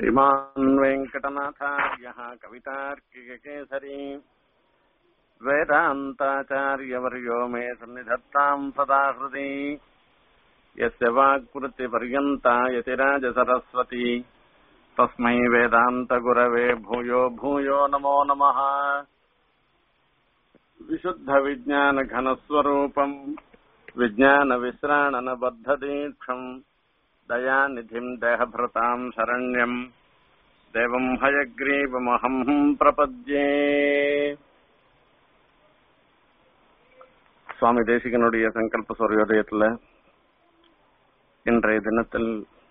श्रीमान् वेङ्कटनाथार्यः कवितार्किककेसरी वेदान्ताचार्यवर्यो मे सन्निधत्ताम् सदा हृदि यस्य वाक्कृतिपर्यन्ता यतिराजसरस्वती तस्मै वेदान्तगुरवे भूयो भूयो नमो नमः विशुद्धविज्ञानघनस्वरूपम् विज्ञानविश्राणनबद्धदीक्षम् दयानिधिम् देहभृताम् शरण्यम् देवम् हयग्रीवमहम् பிரபத்யே சுவாமி தேசிகனுடைய சங்கல்ப சூரியோதயத்துல இன்றைய தினத்தில்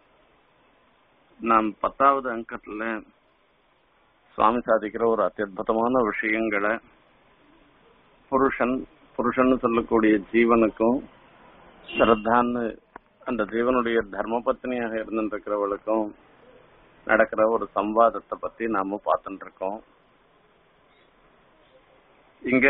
நாம் பத்தாவது அங்கத்துல சுவாமி சாதிக்கிற ஒரு அத்தியுதமான விஷயங்களை புருஷன் புருஷன் சொல்லக்கூடிய ஜீவனுக்கும் ஸ்ரத்தான்னு அந்த ஜீவனுடைய தர்ம பத்னியாக இருந்துருக்கிறவளுக்கும் நடக்கிற ஒரு சம்வாதத்தை பத்தி நாம பார்த்துட்டு இருக்கோம் இங்க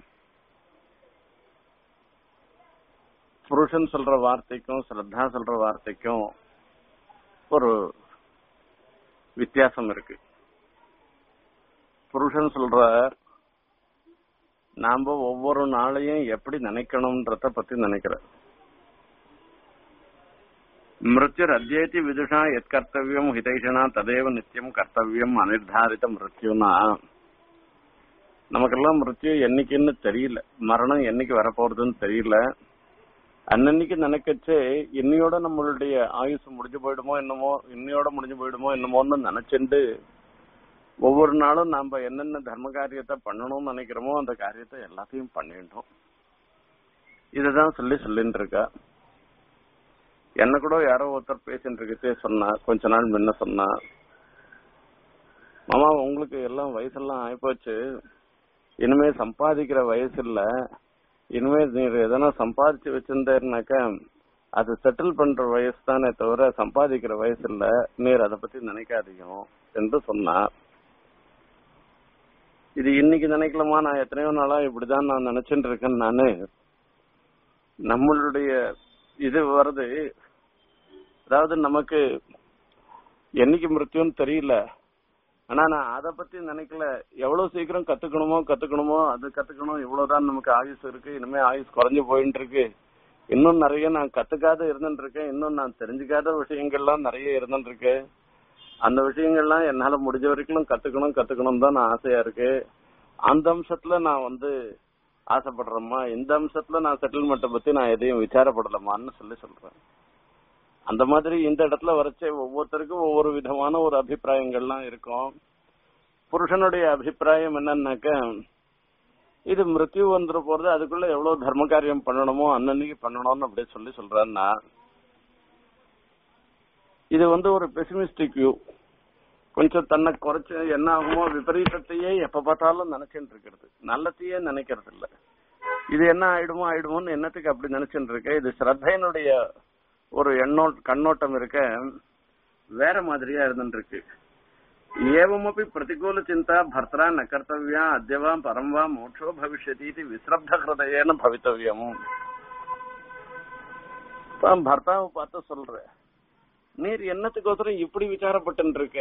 புருஷன் சொல்ற வார்த்தைக்கும் ஸ்ரத்தா சொல்ற வார்த்தைக்கும் ஒரு வித்தியாசம் இருக்கு புருஷன் சொல்ற நாம ஒவ்வொரு நாளையும் எப்படி நினைக்கணும்ன்றத பத்தி நினைக்கிறேன் மிருத்யுர் அத்தியேதி விதுஷா எத் கர்த்தவியம் ஹிதைஷனா ததேவ நித்தியம் கர்த்தவியம் அனிர்தாரித மிருத்யுனா நமக்கெல்லாம் மிருத்யு என்னைக்குன்னு தெரியல மரணம் என்னைக்கு வரப்போறதுன்னு தெரியல அன்னன்னைக்கு நினைக்கச்சே இன்னையோட நம்மளுடைய ஆயுசு முடிஞ்சு போயிடுமோ என்னமோ இன்னையோட முடிஞ்சு போயிடுமோ என்னமோன்னு நினைச்சுண்டு ஒவ்வொரு நாளும் நாம என்னென்ன தர்ம காரியத்தை பண்ணணும்னு நினைக்கிறோமோ அந்த காரியத்தை எல்லாத்தையும் பண்ணிட்டோம் இதுதான் சொல்லி சொல்லிட்டு இருக்கா என்ன கூட யாரோ ஒருத்தர் பேசிட்டு இருக்கச்சே சொன்னா கொஞ்ச நாள் முன்ன சொன்னா மாமா உங்களுக்கு எல்லாம் வயசெல்லாம் ஆயிப்போச்சு இனிமே சம்பாதிக்கிற வயசு இல்ல இனிமே நீர் எதனா சம்பாதிச்சு வச்சிருந்தேன்னாக்கா அது செட்டில் பண்ற வயசு தானே தவிர சம்பாதிக்கிற வயசு இல்ல நீர் அதை பத்தி நினைக்காதீங்க என்று சொன்னார் இது இன்னைக்கு நினைக்கலாமா நான் எத்தனையோ நாளா இப்படிதான் நான் நினைச்சுட்டு இருக்கேன் நானு நம்மளுடைய இது வருது அதாவது நமக்கு என்னைக்கு மிருத்தியும் தெரியல ஆனா நான் அதை பத்தி நினைக்கல எவ்வளவு சீக்கிரம் கத்துக்கணுமோ கத்துக்கணுமோ அது கத்துக்கணும் இவ்வளவுதான் நமக்கு ஆயுஸ் இருக்கு இனிமே ஆயுஸ் குறைஞ்சு போயிட்டு இருக்கு இன்னும் நிறைய நான் கத்துக்காத இருந்துட்டு இருக்கேன் இன்னும் நான் தெரிஞ்சுக்காத விஷயங்கள்லாம் நிறைய இருந்துட்டு இருக்கு அந்த விஷயங்கள்லாம் என்னால முடிஞ்ச வரைக்கும் கத்துக்கணும் கத்துக்கணும் தான் நான் ஆசையா இருக்கு அந்த அம்சத்துல நான் வந்து ஆசைப்படுறேம்மா இந்த அம்சத்துல நான் செட்டில்மெண்ட்டை பத்தி நான் எதையும் விசாரப்படலமான்னு சொல்லி சொல்றேன் அந்த மாதிரி இந்த இடத்துல வரைச்சே ஒவ்வொருத்தருக்கும் ஒவ்வொரு விதமான ஒரு அபிப்பிராயங்கள்லாம் இருக்கும் புருஷனுடைய அபிப்பிராயம் என்னன்னாக்க இது மிருத்யு வந்துட போறது அதுக்குள்ள எவ்வளவு தர்ம காரியம் பண்ணணுமோ அன்னன்னைக்கு பண்ணணும்னு அப்படியே சொல்லி சொல்றேன்னா இது வந்து ஒரு பெசிமிஸ்டிக் வியூ கொஞ்சம் தன்னை குறைச்சு என்ன ஆகுமோ விபரீதத்தையே எப்ப பார்த்தாலும் நினைச்சுட்டு இருக்கிறது நல்லத்தையே நினைக்கிறது இல்ல இது என்ன ஆயிடுமோ ஆயிடுமோன்னு என்னத்துக்கு அப்படி நினைச்சுட்டு இருக்க இது ஸ்ரத்தையினுடைய ஒரு எண்ணோ கண்ணோட்டம் இருக்க வேற மாதிரியா இருந்துட்டு இருக்கு ஏவமப்பி பிரதிகூல சிந்தா பர்த்தரா ந கர்த்தவியா அத்தியவா பரம் வா மோட்சோ பவிஷ்யதி இது விஸ்ரப்த ஹிருதயேன பவித்தவியம் பர்த்தாவை பார்த்து சொல்ற நீர் என்னத்துக்கோசரம் இப்படி விசாரப்பட்டு இருக்க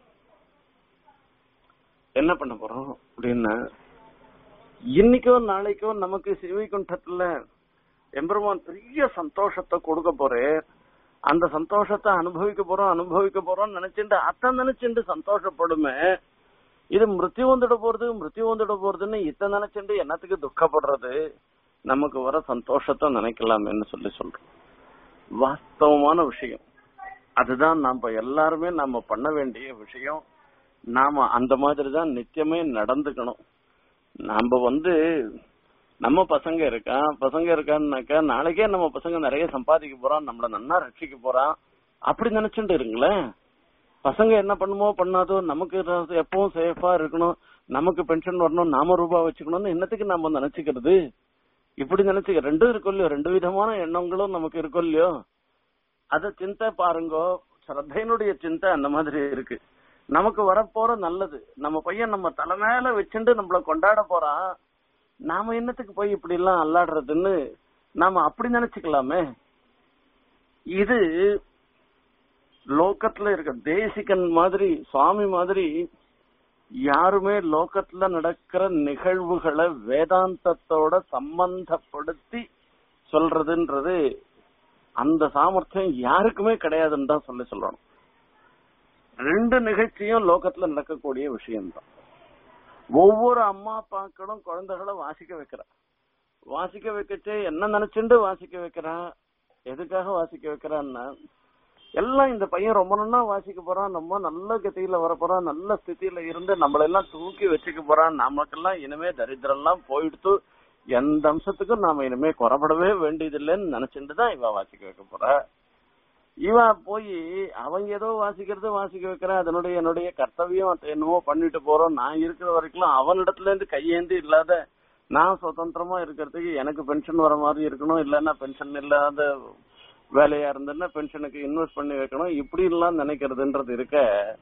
என்ன பண்ண போறோம் அப்படின்னா இன்னைக்கோ நாளைக்கோ நமக்கு சிவைகுண்டத்துல எம்பெருமான் பெரிய சந்தோஷத்தை கொடுக்க போறேன் அந்த சந்தோஷத்தை அனுபவிக்க போறோம் அனுபவிக்க போறோம் நினைச்சுட்டு அத்தை நினைச்சுட்டு சந்தோஷப்படுமே இது மிருத்யு வந்துட போறது மிருத்யு வந்துட போறதுன்னு இத்த நினைச்சுட்டு என்னத்துக்கு துக்கப்படுறது நமக்கு வர சந்தோஷத்தை நினைக்கலாமேன்னு சொல்லி சொல்றோம் வாஸ்தவமான விஷயம் அதுதான் நாம எல்லாருமே நாம பண்ண வேண்டிய விஷயம் நாம அந்த மாதிரி தான் நித்தியமே நடந்துக்கணும் நாம வந்து நம்ம பசங்க இருக்கான் பசங்க இருக்கான்னாக்கா நாளைக்கே நம்ம பசங்க நிறைய சம்பாதிக்க போறான் நம்மள நன்னா ரட்சிக்க போறான் அப்படி நினைச்சுட்டு இருங்களேன் பசங்க என்ன பண்ணுமோ பண்ணாதோ நமக்கு எப்பவும் சேஃபா இருக்கணும் நமக்கு பென்ஷன் வரணும் நாம ரூபா வச்சுக்கணும்னு என்னத்துக்கு நாம நினைச்சுக்கிறது இப்படி நினைச்சுக்க ரெண்டும் இருக்கும் இல்லையோ ரெண்டு விதமான எண்ணங்களும் நமக்கு இருக்கும் இல்லையோ அத சிந்தை பாருங்கோ ஸ்ரத்தையினுடைய சிந்தை அந்த மாதிரி இருக்கு நமக்கு வரப்போற நல்லது நம்ம பையன் நம்ம தலை மேல வச்சுட்டு நம்மள கொண்டாட போறான் நாம என்னத்துக்கு போய் இப்படி எல்லாம் அல்லாடுறதுன்னு நாம அப்படி நினைச்சுக்கலாமே இது லோகத்துல இருக்க தேசிகன் மாதிரி சுவாமி மாதிரி யாருமே லோகத்துல நடக்கிற நிகழ்வுகளை வேதாந்தத்தோட சம்பந்தப்படுத்தி சொல்றதுன்றது அந்த சாமர்த்தியம் யாருக்குமே கிடையாதுன்னு தான் சொல்லி சொல்லணும் ரெண்டு நிகழ்ச்சியும் லோகத்துல நடக்கக்கூடிய விஷயம்தான் ஒவ்வொரு அம்மா அப்பாக்களும் குழந்தைகளை வாசிக்க வைக்கிறா வாசிக்க வைக்கச்சே என்ன நினைச்சுண்டு வாசிக்க வைக்கிறா எதுக்காக வாசிக்க வைக்கிறான்னா எல்லாம் இந்த பையன் ரொம்ப நல்லா வாசிக்க போறான் ரொம்ப நல்ல கதியில வர போறான் நல்ல ஸ்திதியில இருந்து நம்மளெல்லாம் தூக்கி வச்சுக்க போறான் நமக்கெல்லாம் இனிமே தரித்திரம் எல்லாம் போயிடுத்து எந்த அம்சத்துக்கும் நாம இனிமே குறைபடவே வேண்டியதில்லைன்னு நினைச்சுட்டு தான் இவ வாசிக்க வைக்க போறா இவ போய் அவன் ஏதோ வாசிக்கிறது வாசிக்க வைக்கிறான் அதனுடைய என்னுடைய கர்த்தவியம் அது என்னவோ பண்ணிட்டு போறோம் நான் இருக்கிற வரைக்கும் அவனிடத்துல இருந்து கையேந்தி இல்லாத நான் சுதந்திரமா இருக்கிறதுக்கு எனக்கு பென்ஷன் வர மாதிரி இருக்கணும் இல்லைன்னா பென்ஷன் இல்லாத வேலையா இருந்ததுன்னா பென்ஷனுக்கு இன்வெஸ்ட் பண்ணி வைக்கணும் இப்படி எல்லாம் நினைக்கிறதுன்றது இருக்க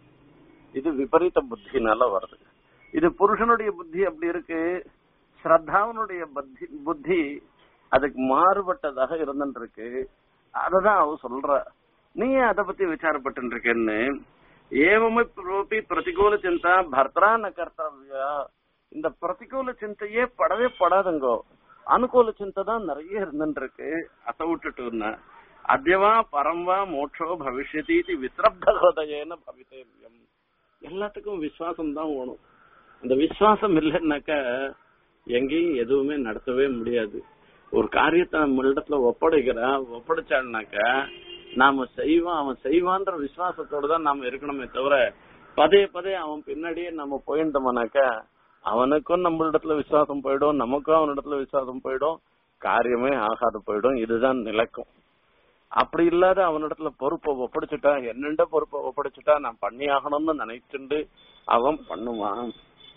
இது விபரீத புத்தினால வருது இது புருஷனுடைய புத்தி அப்படி இருக்கு ஸ்ரத்தாவனுடைய புத்தி புத்தி அதுக்கு மாறுபட்டதாக இருந்துட்டு இருக்கு அததான் அவ சொல்ற நீ ஏன் அதை பத்தி விசாரப்பட்டு இருக்கேன்னு ஏவமே பிரோபி பிரதிகூல சிந்தா பர்த்தரா ந கர்த்தவ்யா இந்த பிரதிகூல சிந்தையே படவே படாதுங்கோ அனுகூல சிந்தை தான் நிறைய இருந்துட்டு இருக்கு அதை விட்டுட்டுன்னா அத்யவா பரம்வா மோட்சோ பவிஷ்யதி விசிரப்த ஹோதயேன பவிதேவியம் எல்லாத்துக்கும் விசுவாசம் தான் வேணும் அந்த விசுவாசம் இல்லைன்னாக்கா எங்கேயும் எதுவுமே நடத்தவே முடியாது ஒரு காரியத்தை நம்ம இடத்துல ஒப்படைக்கிறா ஒப்படைச்சாள்னாக்கா நாம செய்வோம் அவன் செய்வான்ற விசுவாசத்தோட தான் நாம இருக்கணுமே தவிர பதே பதே அவன் பின்னாடியே நம்ம போயிருந்தோம்னாக்கா அவனுக்கும் நம்மளிடத்துல விசுவாசம் போயிடும் நமக்கும் அவனிடத்துல விசுவாசம் போயிடும் காரியமே ஆகாது போயிடும் இதுதான் நிலைக்கும் அப்படி இல்லாத அவனிடத்துல பொறுப்பை ஒப்படைச்சுட்டா என்னென்ன பொறுப்பை ஒப்படைச்சுட்டா நான் பண்ணி ஆகணும்னு நினைச்சுண்டு அவன் பண்ணுவான்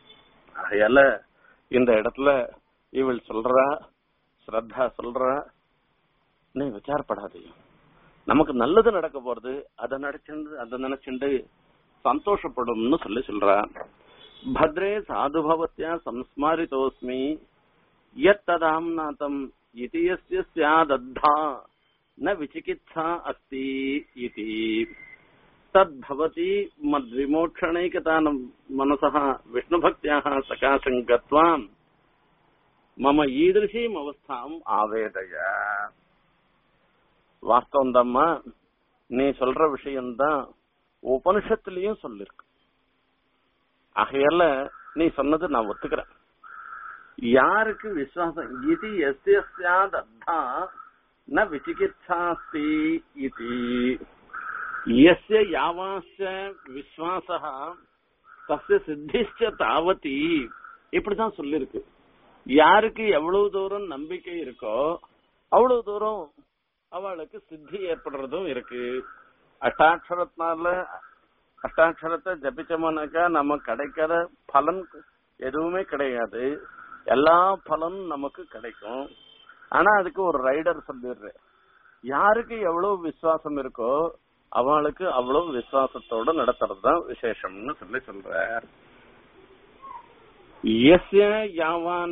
அதையால இந்த இடத்துல இவள் சொல்றா ஸ்ரத்தா சொல்றா நீ விசாரப்படாதே நமக்கு நல்லது நடக்க போறது அதை நினைச்சுண்டு அதை நினைச்சுண்டு சந்தோஷப்படும்னு சொல்லி சொல்றா பத்ரே சாதுபவத்யா சம்ஸ்மாரிதோஸ்மி யத் ததாம்நாதம் இதி யஸ்ய ஸ்யாதத்தா न विचिकित्सा अस्ति इति तद्भवति मद्विमोक्षणैकतान मनसः विष्णुभक्त्याः सकाशम् गत्वा मम ஈதிருஷீம் அவஸ்தாம் ஆவேதய வாஸ்தவம் தாம்மா நீ சொல்ற விஷயம்தான் உபனிஷத்துலயும் சொல்லிருக்கு ஆகையால நீ சொன்னது நான் ஒத்துக்கிறேன் யாருக்கு விசுவாசம் இது எஸ் எஸ்யாதத்தா न विचिकित्सास्ति इति यस्य यावाश्च விஸ்வாசः தஸ்ய சித்திஷ்ட தாவதி இப்படிதான் சொல்லிருக்கு யாருக்கு எவ்வளவு தூரம் நம்பிக்கை இருக்கோ அவ்வளவு தூரம் அவளுக்கு சித்தி ஏற்படுறதும் இருக்கு அஷ்டாட்சரத்தினால அஷ்டாட்சரத்தை ஜபிச்சோம்னாக்கா நம்ம கிடைக்கிற பலன் எதுவுமே கிடையாது எல்லா பலனும் நமக்கு கிடைக்கும் ஆனா அதுக்கு ஒரு ரைடர் சொல்லிடுற யாருக்கு எவ்வளவு விசுவாசம் இருக்கோ அவளுக்கு அவ்வளவு விசுவாசத்தோட நடத்துறது தான் விசேஷம்னு சொல்லி சொல்றார் எஸ்ய யாவான்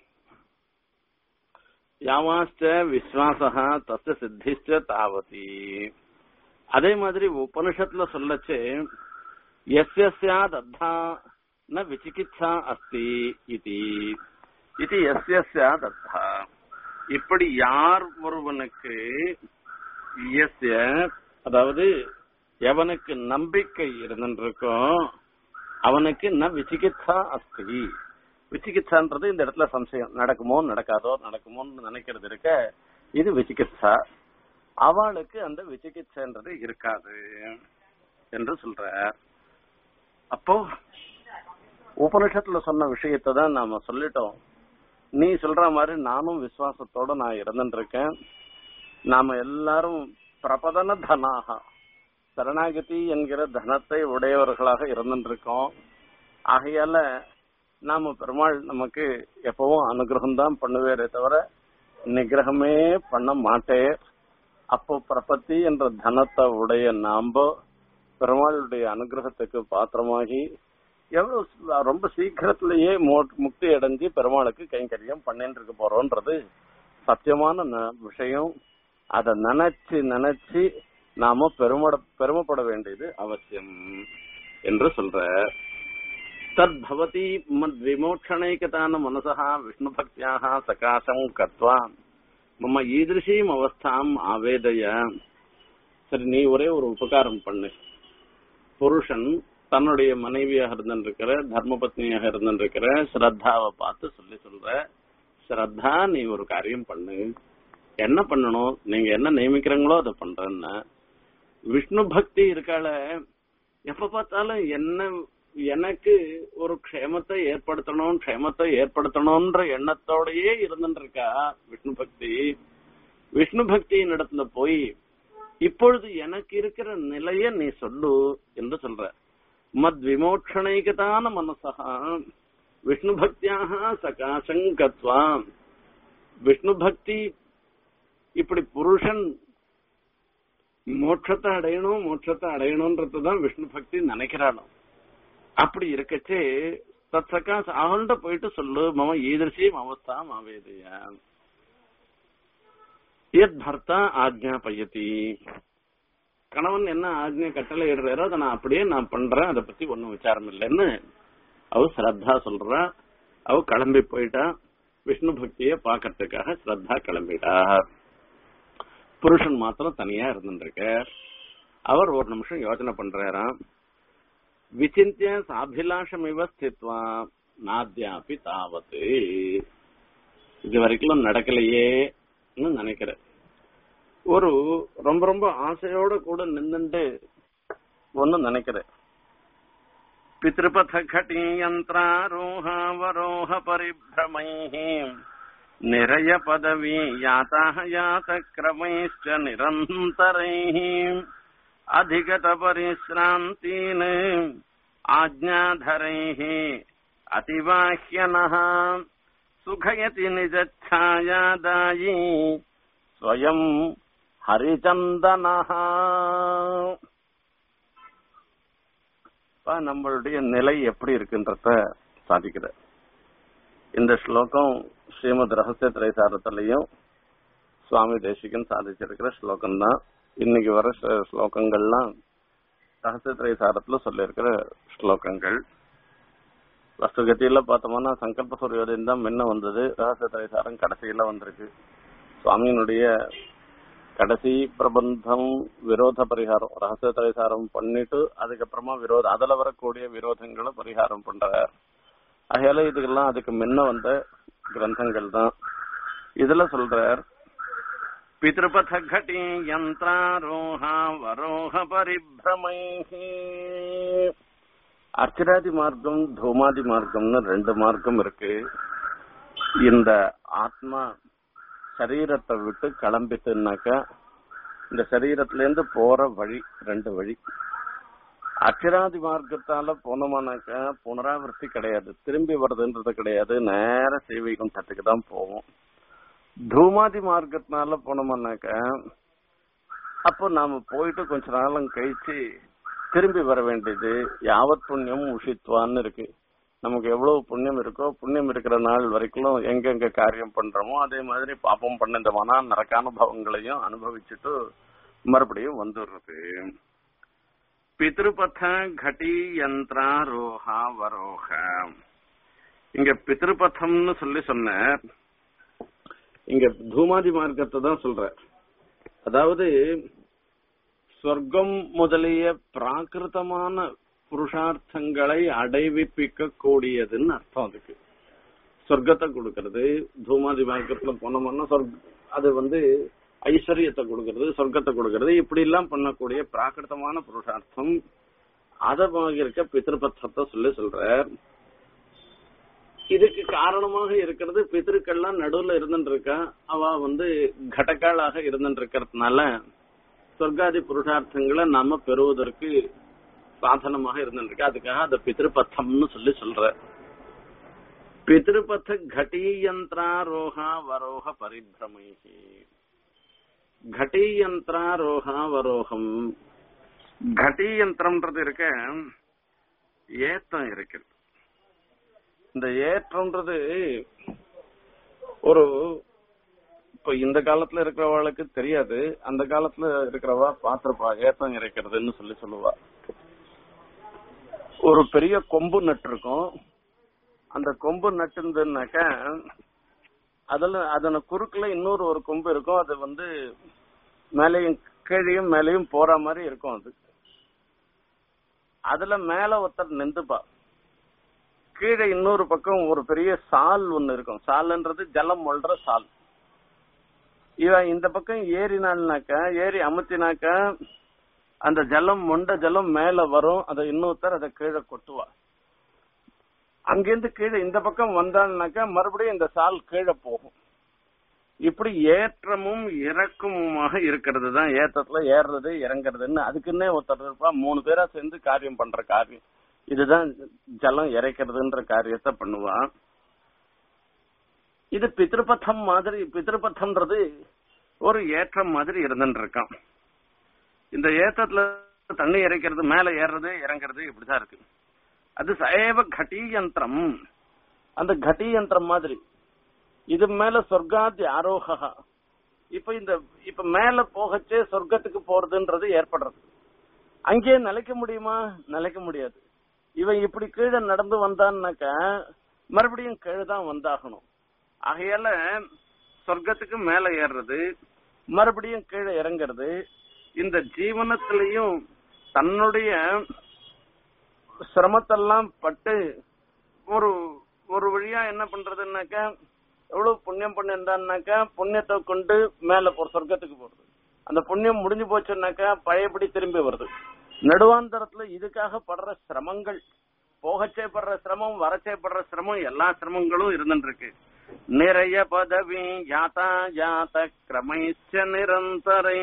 யாவாஸ்ட விஸ்வாசா தஸ்ய சித்திஷ்ட தாவதி அதே மாதிரி உபனிஷத்துல சொல்லச்சு எஸ்யாத் அத்தா ந விசிகிச்சா அஸ்தி இது இது எஸ்யாத் அத்தா இப்படி யார் ஒருவனுக்கு எஸ்ய அதாவது எவனுக்கு நம்பிக்கை இருந்துருக்கோ அவனுக்கு ந விசிகிச்சா அஸ்தி விசிகிச்சான்றது இந்த இடத்துல சம்சயம் நடக்குமோ நடக்காதோ நடக்குமோன்னு நினைக்கிறது இருக்க இது விசிகிச்சா அவளுக்கு அந்த விசிகிச்சன்றது இருக்காது என்று சொல்ற அப்போ உபனிஷத்துல சொன்ன விஷயத்தை தான் நாம சொல்லிட்டோம் நீ சொல்ற மாதிரி நானும் விசுவாசத்தோட நான் இருந்துட்டு இருக்கேன் நாம எல்லாரும் பிரபதன தனாக சரணாகதி என்கிற தனத்தை உடையவர்களாக இருந்துட்டு இருக்கோம் ஆகையால நாம பெருமாள் நமக்கு எப்பவும் அனுகிரகம் தான் பண்ணுவேரே தவிர நிகிரகமே பண்ண மாட்டேன் அப்போ பிரபத்தி என்ற தனத்தை உடைய நாம்ப பெருமாளுடைய அனுகிரகத்துக்கு பாத்திரமாகி எவ்வளவு ரொம்ப சீக்கிரத்திலேயே முக்தி அடைஞ்சு பெருமாளுக்கு கைங்கரியம் பண்ணிட்டு இருக்க போறோன்றது சத்தியமான விஷயம் அத நினைச்சு நினைச்சு நாம பெருமட பெருமைப்பட வேண்டியது அவசியம் என்று சொல்ற தத் பவதி மத் விமோட்சணைகதான மனசா விஷ்ணு பக்தியாக சகாசம் கத்வா மம ஈதிருஷீம் அவஸ்தாம் ஆவேதய சரி நீ ஒரே ஒரு உபகாரம் பண்ணு புருஷன் தன்னுடைய மனைவியாக இருந்திருக்கிற தர்மபத்னியாக இருந்திருக்கிற ஸ்ரத்தாவை பார்த்து சொல்லி சொல்ற ஸ்ரத்தா நீ ஒரு காரியம் பண்ணு என்ன பண்ணணும் நீங்க என்ன நியமிக்கிறீங்களோ அதை பண்றேன்னா விஷ்ணு பக்தி இருக்கால எப்ப பார்த்தாலும் என்ன எனக்கு ஒரு க்ஷேமத்தை ஏற்படுத்தணும் க்ஷேமத்தை ஏற்படுத்தணும்ன்ற எண்ணத்தோடயே இருந்துட்டு இருக்கா விஷ்ணு பக்தி விஷ்ணு பக்தியின் இடத்துல போய் இப்பொழுது எனக்கு இருக்கிற நிலைய நீ சொல்லு என்று சொல்ற மத் விமோட்சணைகதான மனசா விஷ்ணு பக்தியாக சகாசங்கத்வா விஷ்ணு பக்தி இப்படி புருஷன் மோட்சத்தை அடையணும் மோட்சத்தை அடையணும்ன்றதுதான் விஷ்ணு பக்தி நினைக்கிறானோ அப்படி இருக்கச்சே தத் சகாச அவன்கிட்ட போயிட்டு சொல்லு மம ஈதர்ஷியும் அவஸ்தா மாவேதையா எத் பர்த்தா ஆக்ஞா பையத்தி கணவன் என்ன ஆக்ஞை கட்டளை இடுறாரோ அதை நான் அப்படியே நான் பண்றேன் அதை பத்தி ஒன்னும் விசாரம் இல்லைன்னு அவ ஸ்ரத்தா சொல்றா அவ கிளம்பி போயிட்டா விஷ்ணு பக்திய பாக்கிறதுக்காக ஸ்ரத்தா கிளம்பிட்டா புருஷன் மாத்திரம் தனியா இருந்துருக்க அவர் ஒரு நிமிஷம் யோசனை பண்றாராம் விசிந்திய சாபிலாஷமிவ ஸ்தித்வா நாத்யாபி தாவத்து இது வரைக்கும் நடக்கலையேன்னு நினைக்கிறேன் ஒரு ரொம்ப ரொம்ப ஆசையோட கூட நின்னுட்டு ஒன்னு நினைக்கிறேன் பித்ருபத கட்டி யந்திராரோஹாவரோஹ பரிபிரமை நிரய பதவி யாத்தாஹ யாத கிரமைश्च நிரந்தரைः अधिगत परिश्रान्तीन् आज्ञाधरैः अतिवाह्यनः सुखयति निजच्छायादायी स्वयं ஹரிச்சந்தனஹா நம்மளுடைய நிலை எப்படி இருக்குன்றத சாதிக்கிற இந்த ஸ்லோகம் ஸ்ரீமத் ரகசிய திரைசாரத்திலையும் சுவாமி தேசிகன் சாதிச்சிருக்கிற ஸ்லோகம் தான் இன்னைக்கு வர ஸ்லோகங்கள்லாம் ரகசிய திரைசாரத்துல சொல்லியிருக்கிற ஸ்லோகங்கள் வஸ்துகத்தியில பார்த்தோம்னா சங்கல்ப சூரியோதயம் தான் முன்ன வந்தது ரகசிய திரைசாரம் கடைசியில வந்திருக்கு சுவாமியினுடைய கடைசி பிரபந்தம் விரோத பரிகாரம் ரகசிய திரைசாரம் பண்ணிட்டு அதுக்கப்புறமா விரோதம் அதுல வரக்கூடிய விரோதங்களை பரிகாரம் பண்றார் ஆகையால இதுக்கெல்லாம் அதுக்கு முன்ன வந்த கிரந்தங்கள் தான் இதுல சொல்றார் பித்ருபத கட்டி யந்திராரோஹா வரோஹ பரிபிரமை அர்ச்சராதி மார்க்கம் தூமாதி மார்க்கம்னு ரெண்டு மார்க்கம் இருக்கு இந்த ஆத்மா சரீரத்தை விட்டு கிளம்பிட்டுனாக்கா இந்த சரீரத்துல இருந்து போற வழி ரெண்டு வழி அச்சிராதி மார்க்கத்தால போனோமானாக்கா புனராவர்த்தி கிடையாது திரும்பி வருதுன்றது கிடையாது நேர சேவைக்கும் தட்டுக்கு தான் போவோம் தூமாதி மார்க்கத்தினால போனோம்னாக்கா அப்போ நாம போயிட்டு கொஞ்ச நாளும் கழிச்சு திரும்பி வர வேண்டியது யாவத் புண்ணியம் உஷித்வான்னு இருக்கு நமக்கு எவ்வளவு புண்ணியம் இருக்கோ புண்ணியம் இருக்கிற நாள் வரைக்கும் எங்கெங்க காரியம் பண்றோமோ அதே மாதிரி பாப்பம் பண்ண இந்த மன நரக்கானுபவங்களையும் அனுபவிச்சுட்டு மறுபடியும் வந்துடுறது பித்ருபத கட்டி யந்திராரோஹா வரோக இங்க பித்ருபதம்னு சொல்லி சொன்ன இங்க தூமாதி மார்க்கத்தை தான் சொல்ற அதாவது சொர்க்கம் முதலிய பிராகிருதமான புருஷார்த்தங்களை அடைவிப்பிக்க கூடியதுன்னு அர்த்தம் அதுக்கு சொர்க்கத்தை கொடுக்கறது தூமாதி மார்க்கத்துல போனோம்னா சொர்க்க அது வந்து ஐஸ்வர்யத்தை கொடுக்கறது சொர்க்கத்தை கொடுக்கறது இப்படி எல்லாம் பண்ணக்கூடிய பிராகிருதமான புருஷார்த்தம் அதமாக இருக்க பித்திருபத்தத்தை சொல்லி சொல்ற இதுக்கு காரணமாக இருக்கிறது பித்திருக்கள்லாம் நடுவுல இருந்துட்டு இருக்கா அவ வந்து கடக்காளாக இருந்துட்டு இருக்கிறதுனால சொர்க்காதி புருஷார்த்தங்களை நாம பெறுவதற்கு சாதனமாக இருந்துருக்கு அதுக்காக அந்த பித்திருபத்தம்னு சொல்லி சொல்ற பித்திருபத்த கட்டி யந்திராரோகா வரோக பரிபிரமைகி கட்டி யந்திராரோகா வரோகம் கட்டி யந்திரம்ன்றது இருக்க ஏத்தம் இருக்கு இந்த ஏற்றம்ன்றது ஒரு இப்ப இந்த காலத்துல இருக்கிறவளுக்கு தெரியாது அந்த காலத்துல இருக்கிறவா பாத்திருப்பா ஏத்தம் இறைக்கிறதுன்னு சொல்லி சொல்லுவா ஒரு பெரிய கொம்பு நட்டு இருக்கும் அந்த கொம்பு நட்டுருந்துனாக்க அதுல அதன குறுக்குல இன்னொரு ஒரு கொம்பு இருக்கும் அது வந்து மேலையும் கீழையும் மேலையும் போற மாதிரி இருக்கும் அது அதுல மேல ஒருத்தர் நின்றுப்பா கீழே இன்னொரு பக்கம் ஒரு பெரிய சால் ஒண்ணு இருக்கும் சால்ன்றது ஜலம் மொழ்ற சால் இவன் இந்த பக்கம் ஏறினாள்னாக்கா ஏறி அமுத்தினாக்கா அந்த ஜலம் மொண்ட ஜலம் மேல வரும் அதை இன்னொருத்தர் அதை கீழே கொட்டுவா அங்கிருந்து கீழே இந்த பக்கம் வந்தாள்னாக்கா மறுபடியும் இந்த சால் கீழே போகும் இப்படி ஏற்றமும் இறக்கமுமாக இருக்கிறது தான் ஏத்தத்துல ஏறுறது இறங்குறதுன்னு அதுக்குன்னே ஒருத்தர் இருப்பா மூணு பேரா சேர்ந்து காரியம் பண்ற காரியம் இதுதான் ஜலம் இறைக்கிறதுன்ற காரியத்தை பண்ணுவான் இது பித்ருபத்தம் மாதிரி பித்ருபத்தம்ன்றது ஒரு ஏற்றம் மாதிரி இருந்துட்டு இருக்கான் இந்த ஏத்தத்துல தண்ணி இறைக்கிறது மேல ஏறுறது இறங்குறது இப்படிதான் இருக்கு அது சைவ கட்டி யந்திரம் அந்த கட்டி யந்திரம் மாதிரி இது மேல சொர்க்காதி ஆரோகா இப்ப இந்த இப்ப மேல போகச்சே சொர்க்கத்துக்கு போறதுன்றது ஏற்படுறது அங்கேயே நிலைக்க முடியுமா நிலைக்க முடியாது இவன் இப்படி கீழே நடந்து வந்தான்னாக்கா மறுபடியும் கீழே தான் வந்தாகணும் ஆகையால சொர்க்கத்துக்கு மேல ஏறுறது மறுபடியும் கீழே இறங்குறது இந்த ஜீவனத்திலையும் தன்னுடைய சிரமத்தெல்லாம் பட்டு ஒரு ஒரு வழியா என்ன பண்றதுன்னாக்கா எவ்வளவு புண்ணியம் பண்ணிருந்தான்னாக்கா புண்ணியத்தை கொண்டு மேல போற சொர்க்கத்துக்கு போறது அந்த புண்ணியம் முடிஞ்சு போச்சுன்னாக்கா பழையபடி திரும்பி வருது நடுவாந்தரத்துல இதுக்காக படுற சிரமங்கள் போகச்சே படுற சிரமம் வரச்சே படுற சிரமம் எல்லா சிரமங்களும் இருந்துட்டு இருக்கு நிறைய பதவி யாத்தா யாத்த கிரமைச்ச நிரந்தரை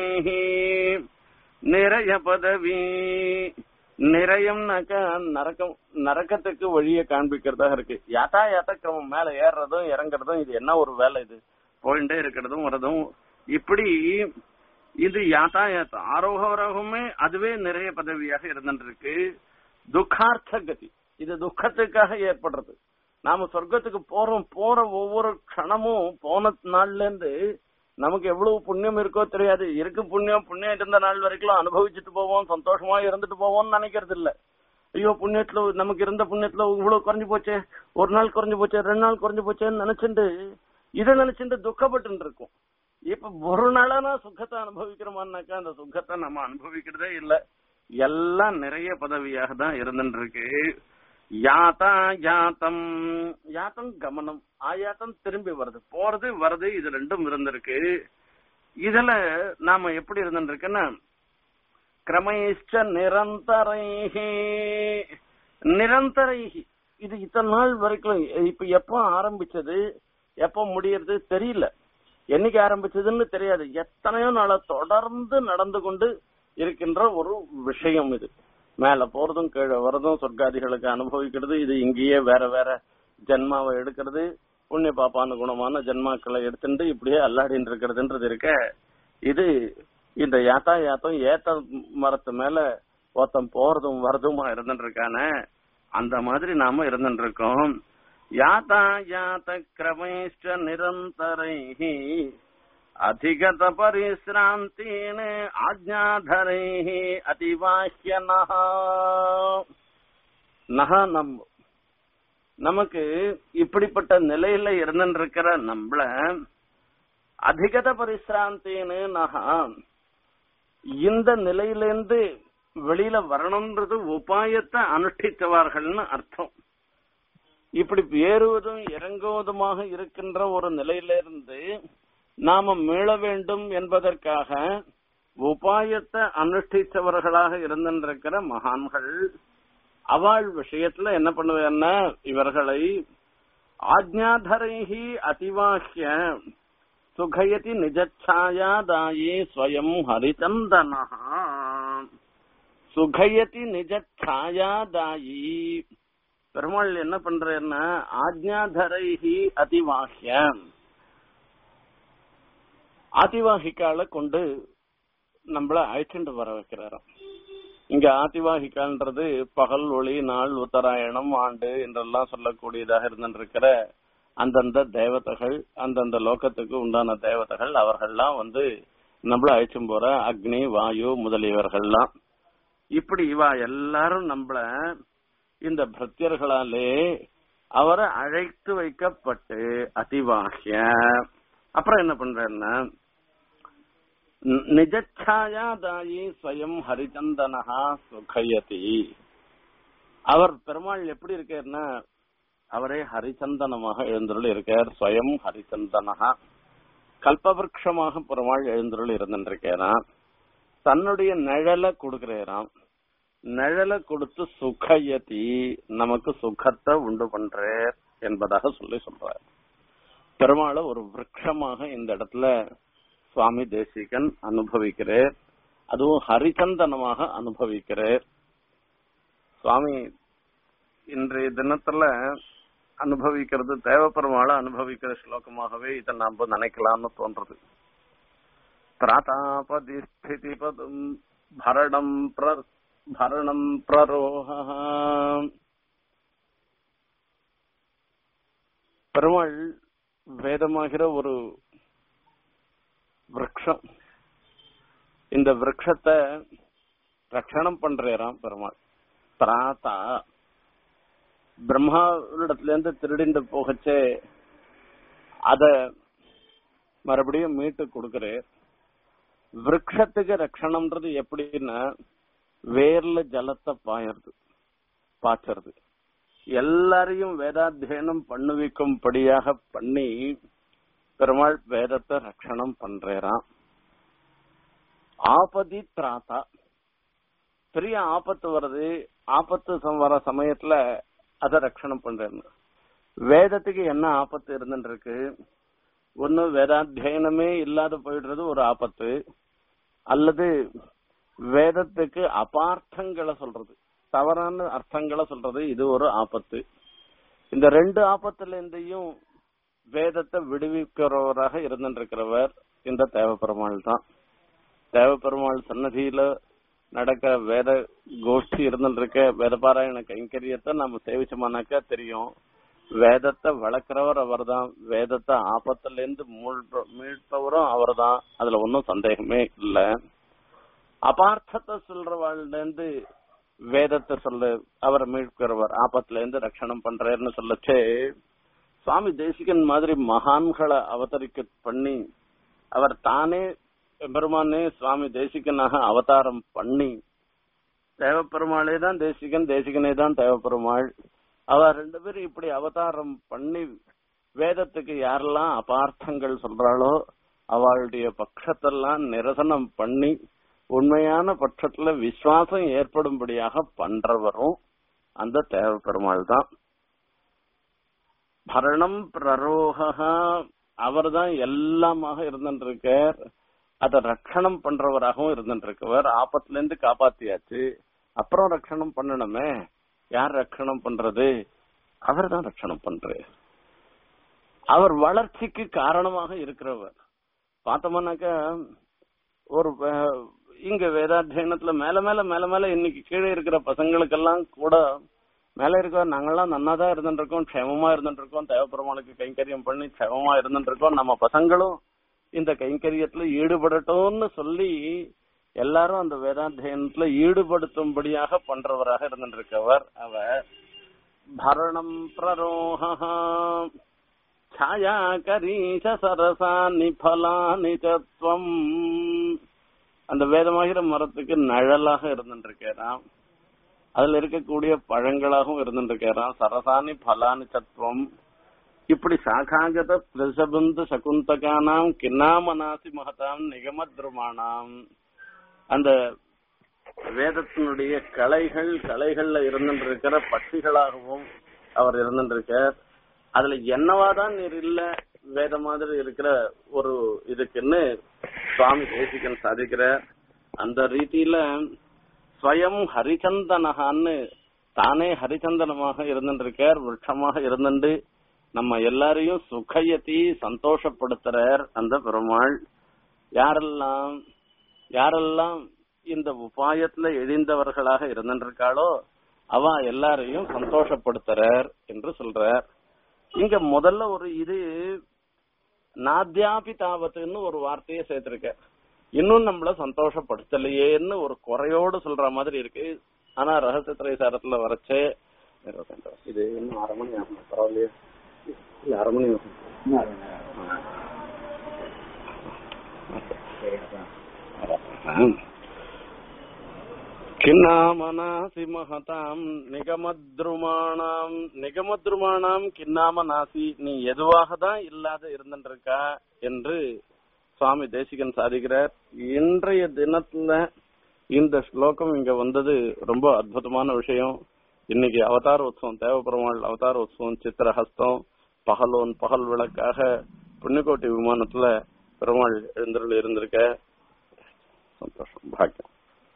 நிறைய பதவி நிறையம்னாக்கா நரக்கம் நரக்கத்துக்கு வழியை காண்பிக்கிறதா இருக்கு யாத்தா யாத்த கிரமம் மேல ஏறுறதும் இறங்குறதும் இது என்ன ஒரு வேலை இது போயிட்டே இருக்கிறதும் வரதும் இப்படி இது யாத்தாயாத்தம் ஆரோகவரகமே அதுவே நிறைய பதவியாக இருந்துட்டு இருக்கு துக்கார்த்த கதி இது துக்கத்துக்காக ஏற்படுறது நாம சொர்க்கத்துக்கு போறோம் போற ஒவ்வொரு க்ஷணமும் போன நாள்ல இருந்து நமக்கு எவ்வளவு புண்ணியம் இருக்கோ தெரியாது இருக்கு புண்ணியம் புண்ணியம் இருந்த நாள் வரைக்கும் அனுபவிச்சுட்டு போவோம் சந்தோஷமா இருந்துட்டு போவோம்னு நினைக்கிறது இல்ல ஐயோ புண்ணியத்துல நமக்கு இருந்த புண்ணியத்துல இவ்வளவு குறைஞ்சு போச்சே ஒரு நாள் குறைஞ்சு போச்சே ரெண்டு நாள் குறைஞ்சு போச்சேன்னு நினைச்சுட்டு இதை நினைச்சுட்டு துக்கப்பட்டு இருக்கும் இப்ப ஒரு நாளானா சுகத்தை அனுபவிக்கிறோமான்னாக்கா அந்த சுகத்தை நம்ம அனுபவிக்கிறதே இல்ல எல்லாம் நிறைய பதவியாக தான் இருந்துட்டு இருக்கு யாத்தா யாத்தம் யாத்தம் கமனம் ஆயாத்தம் திரும்பி வருது போறது வருது இது ரெண்டும் இருந்திருக்கு இதுல நாம எப்படி இருந்துருக்குன்னா கிரமைஷ்ட நிரந்தரைஹி நிரந்தரைஹி இது இத்தனை நாள் வரைக்கும் இப்ப எப்போ ஆரம்பிச்சது எப்போ முடியறது தெரியல என்னைக்கு ஆரம்பிச்சதுன்னு தெரியாது எத்தனையோ நாள தொடர்ந்து நடந்து கொண்டு இருக்கின்ற ஒரு விஷயம் இது மேல போறதும் கீழே வரதும் சொர்க்காதிகளுக்கு அனுபவிக்கிறது இது இங்கேயே வேற வேற ஜென்மாவை எடுக்கிறது புண்ணிய பாப்பான குணமான ஜென்மாக்களை எடுத்துட்டு இப்படியே அல்லாடின்னு இருக்கிறதுன்றது இருக்க இது இந்த யாத்தா யாத்தம் ஏத்த மரத்து மேல ஒருத்தன் போறதும் வரதுமா இருந்துட்டு இருக்கானே அந்த மாதிரி நாம இருந்துட்டு இருக்கோம் யாத்தா யாத்த கிரமைஷ்ட நிரந்தரை அதிகத பரிசிராந்தீன் ஆஜ்ஞாதரை அதிவாஹ்ய நகா நகா நம் நமக்கு இப்படிப்பட்ட நிலையில இருந்துருக்கிற நம்மள அதிகத பரிசிராந்தின்னு நகா இந்த நிலையிலிருந்து வெளியில வரணும்ன்றது உபாயத்தை அனுஷ்டித்தவார்கள்னு அர்த்தம் இப்படி ஏறுவதும் இறங்குவதுமாக இருக்கின்ற ஒரு நிலையிலிருந்து நாம மீள வேண்டும் என்பதற்காக உபாயத்தை அனுஷ்டித்தவர்களாக இருந்திருக்கிற மகான்கள் அவள் விஷயத்துல என்ன பண்ணுவேன்னா இவர்களை ஆஜ்ஞாதரைஹி அதிவாஹ்ய சுகயதி நிஜச்சாயாதாயி ஸ்வயம் ஹரிச்சந்தனா சுகயதி நிஜச்சாயாதாயி பெருமாள் என்ன பண்றேன்னா ஆஜ்ஞாதரைஹி அதிவாஹ்ய ஆதிவாகிக்கால கொண்டு நம்மள அழைச்சிட்டு வர வைக்கிறாராம் இங்க ஆதிவாகிக்கான்றது பகல் ஒளி நாள் உத்தராயணம் ஆண்டு என்றெல்லாம் சொல்லக்கூடியதாக இருந்திருக்கிற அந்தந்த தேவதைகள் அந்தந்த லோகத்துக்கு உண்டான தேவதைகள் அவர்கள்லாம் வந்து நம்மள அழைச்சும் போற அக்னி வாயு முதலியவர்கள்லாம் இப்படி இவா எல்லாரும் நம்மள இந்த பிரத்யர்களாலே அவரை அழைத்து வைக்கப்பட்டு அதிவாகிய அப்புறம் என்ன பண்றேன்னா நிஜச்சாயாதாயி ஸ்வயம் ஹரிச்சந்தனஹா சுகயதி அவர் பெருமாள் எப்படி இருக்காருன்னா அவரே ஹரிச்சந்தனமாக எழுந்தருள் இருக்கார் ஸ்வயம் ஹரிச்சந்தனஹா கல்பவருஷமாக பெருமாள் எழுந்தருள் இருந்திருக்கிறான் தன்னுடைய நிழலை கொடுக்கிறாராம் நிழலை கொடுத்து சுகயதி நமக்கு சுகத்தை உண்டு பண்றார் என்பதாக சொல்லி சொல்றார் பெருமாளை ஒரு விரக்ஷமாக இந்த இடத்துல சுவாமி தேசிகன் அனுபவிக்கிறார் அதுவும் ஹரிச்சந்தனமாக அனுபவிக்கிறார் சுவாமி இன்றைய தினத்துல அனுபவிக்கிறது தேவப்பெருமாளை அனுபவிக்கிற ஸ்லோகமாகவே இதை நாம நினைக்கலாம்னு தோன்றது பிராதாபதி ஸ்திதி பதம் பரணம் பிர பரணம் பிரரோக பெருமாள் வேதமாகிற ஒரு விரக்ஷம் இந்த விரக்ஷத்தை ரட்சணம் பண்றாராம் பெருமாள் பிராத்தா பிரம்மாவிடத்துல இருந்து திருடிந்து போகச்சே அத மறுபடியும் மீட்டு கொடுக்கறேன் விரக்ஷத்துக்கு ரட்சணம்ன்றது எப்படின்னா வேர்ல ஜலத்தை பாயறது பாய்ச்சறது எல்லாரையும் வேதாத்தியனம் பண்ணுவிக்கும்படியாக பண்ணி பெருமாள் வேதத்தை ரட்சணம் பண்றாராம் ஆபதி திராத்தா பெரிய ஆபத்து வருது ஆபத்து சம் வர சமயத்துல அத ரட்சணம் பண்றேன்னு வேதத்துக்கு என்ன ஆபத்து இருந்துட்டு இருக்கு ஒண்ணு வேதாத்தியனமே இல்லாத போயிடுறது ஒரு ஆபத்து அல்லது வேதத்துக்கு அபார்த்தங்களை சொல்றது தவறான அர்த்தங்களை சொல்றது இது ஒரு ஆபத்து இந்த ரெண்டு ஆபத்துல இருந்தையும் வேதத்தை விடுவிக்கிறவராக இருந்திருக்கிறவர் இந்த தேவப்பெருமாள் தான் தேவப்பெருமாள் சன்னதியில நடக்கிற வேத கோஷ்டி இருந்துருக்க வேதபாராயண கைங்கரியத்தை நம்ம சேவிச்சோம்னாக்கா தெரியும் வேதத்தை வளர்க்கிறவர் அவர் தான் வேதத்தை ஆபத்துல இருந்து மீட்பவரும் அவர் தான் அதுல ஒன்னும் சந்தேகமே இல்ல அபார்த்தத்தை சொல்றவாள்ல இருந்து வேதத்தை சொல்ல அவரை மீட்கிறவர் ஆபத்துல இருந்து ரட்சணம் பண்றாருன்னு சொல்லச்சே சுவாமி தேசிகன் மாதிரி மகான்களை அவதரிக்க பண்ணி அவர் தானே பெருமானே சுவாமி தேசிகனாக அவதாரம் பண்ணி தேவப்பெருமாளே தான் தேசிகன் தேசிகனே தான் தேவப்பெருமாள் அவர் ரெண்டு பேரும் இப்படி அவதாரம் பண்ணி வேதத்துக்கு யாரெல்லாம் அபார்த்தங்கள் சொல்றாளோ அவளுடைய பட்சத்தெல்லாம் நிரசனம் பண்ணி உண்மையான பட்சத்துல விசுவாசம் ஏற்படும்படியாக பண்றவரும் அந்த தேவப்பெருமாள் தான் பரணம் பிரரோகா அவர் தான் எல்லாமாக இருந்துருக்கார் அத ரட்சணம் பண்றவராகவும் இருந்துருக்கவர் ஆபத்துல இருந்து காப்பாத்தியாச்சு அப்புறம் ரட்சணம் பண்ணணுமே யார் ரட்சணம் பண்றது அவர் தான் ரட்சணம் பண்றாரு அவர் வளர்ச்சிக்கு காரணமாக இருக்கிறவர் பார்த்தோம்னாக்க ஒரு இங்க வேதாத்தியனத்துல மேல மேல மேல மேல இன்னைக்கு கீழே இருக்கிற பசங்களுக்கெல்லாம் கூட மேல இருக்க நாங்கெல்லாம் நன்னாதான் இருந்துட்டு இருக்கோம் க்ஷேமமா இருந்துட்டு இருக்கோம் தேவப்பெருமானுக்கு கைங்கரியம் பண்ணி க்ஷேமமா இருந்துட்டு இருக்கோம் நம்ம பசங்களும் இந்த கைங்கரியத்துல ஈடுபடட்டும்னு சொல்லி எல்லாரும் அந்த வேதாத்தியனத்துல ஈடுபடுத்தும்படியாக பண்றவராக இருந்திருக்கவர் அவர் பரணம் பிரரோக ಛಾಯಾಕರೀಶ ಸರಸಾನಿ ಫಲಾನಿ தத்துவம் அந்த வேதமாகிற மரத்துக்கு நிழலாக இருந்துருக்கிறான் அதுல இருக்கக்கூடிய பழங்களாகவும் இருந்துருக்கிறான் சரசானி பலானி தத்துவம் இப்படி சாகாகத பிரசபந்து சகுந்தகானாம் கிண்ணாமனாசி மகதாம் நிகமத்ருமானாம் அந்த வேதத்தினுடைய கலைகள் கலைகள்ல இருந்துருக்கிற பட்சிகளாகவும் அவர் இருந்துருக்கார் அதுல என்னவாதான் நீர் இல்ல வேத மாதிரி இருக்கிற ஒரு இதுக்குன்னு சுவாமி தேசிகன் சாதிக்கிறார் அந்த ரீதியில ஸ்வயம் ஹரிச்சந்தனகான்னு தானே ஹரிச்சந்தனமாக இருந்துருக்கார் விருட்சமாக இருந்துட்டு நம்ம எல்லாரையும் சுகையத்தி சந்தோஷப்படுத்துறார் அந்த பெருமாள் யாரெல்லாம் யாரெல்லாம் இந்த உபாயத்துல எழுந்தவர்களாக இருந்திருக்காளோ அவ எல்லாரையும் சந்தோஷப்படுத்துறார் என்று சொல்றார் இங்க முதல்ல ஒரு இது நாத்யாபி தாவத்துன்னு ஒரு வார்த்தையை சேர்த்திருக்க இன்னும் நம்மள சந்தோஷப்படுத்தலையேன்னு ஒரு குறையோடு சொல்ற மாதிரி இருக்கு ஆனா ரகசிய திரைசாரத்துல வரைச்சே இது இன்னும் அரை மணி ஆகும் பரவாயில்லையே இல்ல அரை மணி ஆகும் கிண்ணாமனாசி மகதாம் நிகமத்ருமானாம் நிகமத்ருமானாம் கிண்ணாமனாசி நீ எதுவாக தான் இல்லாத இருந்துருக்கா என்று சுவாமி தேசிகன் சாதிக்கிறார் இன்றைய தினத்துல இந்த ஸ்லோகம் இங்க வந்தது ரொம்ப அற்புதமான விஷயம் இன்னைக்கு அவதார உற்சவம் தேவபெருமாள் அவதார உற்சவம் சித்திரஹஸ்தம் பகலோன் பகல் விளக்காக புண்ணியக்கோட்டை விமானத்துல பெருமாள் எழுந்தருள் இருந்திருக்க சந்தோஷம் பாக்கியம்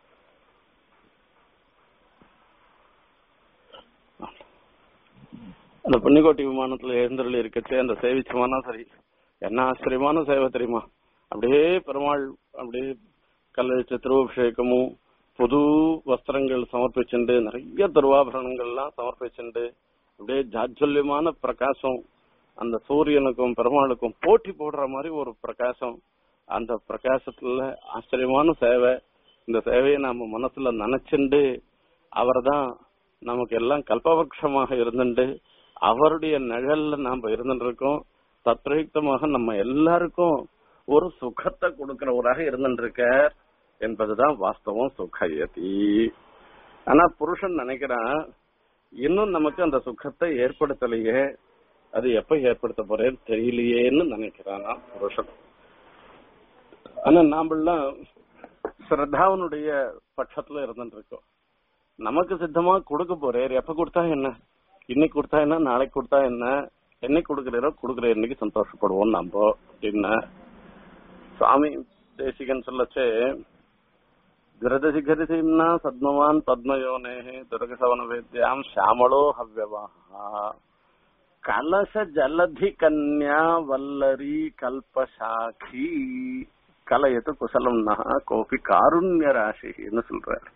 அந்த புண்ணியக்கோட்டை விமானத்துல எழுந்தருள் இருக்கச்சு அந்த சேவிச்சமானா சரி என்ன ஆச்சரியமான சேவை தெரியுமா அப்படியே பெருமாள் அப்படியே கல்லழிச்ச திருவபிஷேகமும் புது வஸ்திரங்கள் சமர்ப்பிச்சுண்டு நிறைய திருவாபரணங்கள்லாம் சமர்ப்பிச்சுண்டு அப்படியே ஜாஜ்வல்யமான பிரகாசம் அந்த சூரியனுக்கும் பெருமாளுக்கும் போட்டி போடுற மாதிரி ஒரு பிரகாசம் அந்த பிரகாசத்துல ஆச்சரியமான சேவை இந்த சேவையை நாம மனசுல நினைச்சுண்டு அவர் தான் நமக்கு எல்லாம் கல்பவருஷமாக இருந்துட்டு அவருடைய நிழல்ல நாம இருந்துட்டு இருக்கோம் தத்ரயுக்தமாக நம்ம எல்லாருக்கும் ஒரு சுகத்தை கொடுக்கிறவராக இருந்துட்டு இருக்கார் என்பதுதான் வாஸ்தவம் சுகயதி ஆனா புருஷன் நினைக்கிறான் இன்னும் நமக்கு அந்த சுகத்தை ஏற்படுத்தலையே அது எப்ப ஏற்படுத்த போறேன்னு தெரியலையேன்னு நினைக்கிறானா புருஷன் ஆனா நாமெல்லாம் ஸ்ரத்தாவனுடைய பட்சத்துல இருந்துட்டு இருக்கோம் நமக்கு சித்தமா கொடுக்க போறேன் எப்ப கொடுத்தா என்ன இன்னைக்கு கொடுத்தா என்ன நாளைக்கு கொடுத்தா என்ன என்னைக்கு கொடுக்குறீரோ கொடுக்குற இன்னைக்கு சந்தோஷப்படுவோம் நம்ம அப்படின்னா சுவாமி தேசிகன் சொல்லச்சே கிரதசிகரிசிம்னா சத்மவான் பத்மயோனே துர்கசவன வேத்யாம் ஷாமளோ ஹவ்யவாஹா கலச ஜலதி கன்யா வல்லரி கல்பசாக்கி கலையத்து குசலம்னா கோபி காருண்ய ராசின்னு சொல்றாரு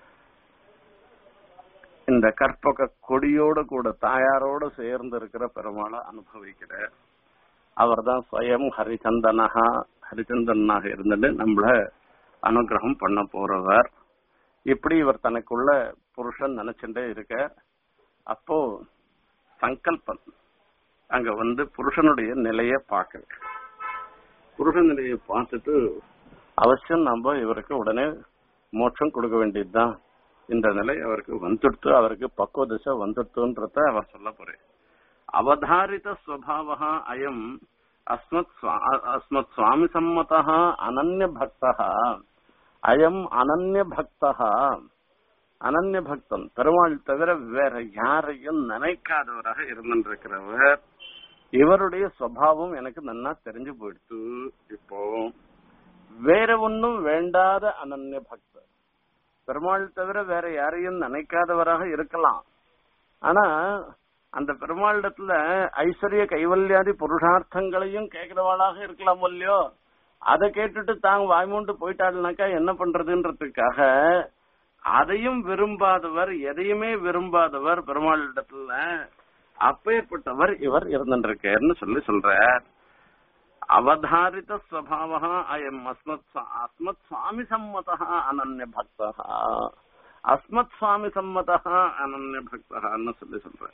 இந்த கற்பக கொடியோட கூட தாயாரோட சேர்ந்து இருக்கிற பெருமாளை அனுபவிக்கிற அவர் தான் ஸ்வயம் ஹரிச்சந்தனஹா ஹரிச்சந்தனாக இருந்துட்டு நம்மள அனுகிரகம் பண்ண போறவர் இப்படி இவர் தனக்குள்ள புருஷன் நினைச்சுட்டே இருக்க அப்போ சங்கல்பம் அங்க வந்து புருஷனுடைய நிலைய பார்க்க புருஷன் நிலையை பார்த்துட்டு அவசியம் நம்ம இவருக்கு உடனே மோட்சம் கொடுக்க வேண்டியதுதான் இந்த நிலை அவருக்கு வந்துடுத்து அவருக்கு பக்குவ திசை வந்துடுத்துன்றத அவர் சொல்ல போறேன் அவதாரித ஸ்வபாவா அயம் அஸ்மத் ஸ்வா- அஸ்மத் சுவாமி சம்மதா அனன்ய பக்தா அயம் அனன்ய பக்தா அனன்ய பக்தன் பெருமாள் தவிர வேற யாரையும் நினைக்காதவராக இருந்திருக்கிறவர் இவருடைய சுவாவம் எனக்கு நன்னா தெரிஞ்சு போயிடுத்து இப்போ வேற ஒன்னும் வேண்டாத அனன்ய பக்தர் பெருமாள் தவிர வேற யாரையும் நினைக்காதவராக இருக்கலாம் ஆனா அந்த பெருமாளிடத்துல ஐஸ்வர்ய கைவல்யாதி புருஷார்த்தங்களையும் கேட்கிறவாளாக இருக்கலாம் இல்லையோ அதை கேட்டுட்டு தாங்க வாய்மூண்டு போயிட்டாள்னாக்கா என்ன பண்றதுன்றதுக்காக அதையும் விரும்பாதவர் எதையுமே விரும்பாதவர் பெருமாளிடத்துல அப்பேற்பட்டவர் இவர் இருந்துருக்காருன்னு சொல்லி சொல்றார் அவதாரித ஸ்வபாவா அயம் அஸ்மத் ஸ்வா- அஸ்மத் சுவாமி சம்மதா அனன்ய பக்தா அஸ்மத் சுவாமி சம்மதா அனன்ய பக்தான்னு சொல்லி சொல்ற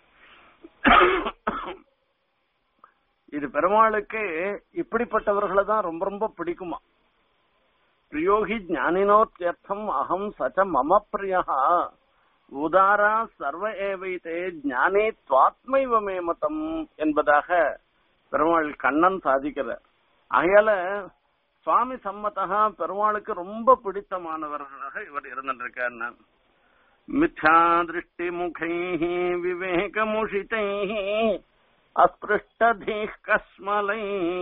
இது பெருமாளுக்கு இப்படிப்பட்டவர்களை தான் ரொம்ப ரொம்ப பிடிக்குமா பிரியோகி ஞானினோத்யர்த்தம் அகம் சச்ச மம பிரியா உதாரா சர்வ ஏவைத்தே ஞானே துவாத்மைவ மே மதம் என்பதாக பெருமாள் கண்ணன் சாதிக்கிறார் ஆகையால சுவாமி சம்மதா பெருமாளுக்கு ரொம்ப பிடித்தமானவர்களாக இவர் இருந்திருக்கார் மித்யா திருஷ்டி முகை விவேகமுஷிதை அஸ்பிருஷ்டதீ கஸ்மலை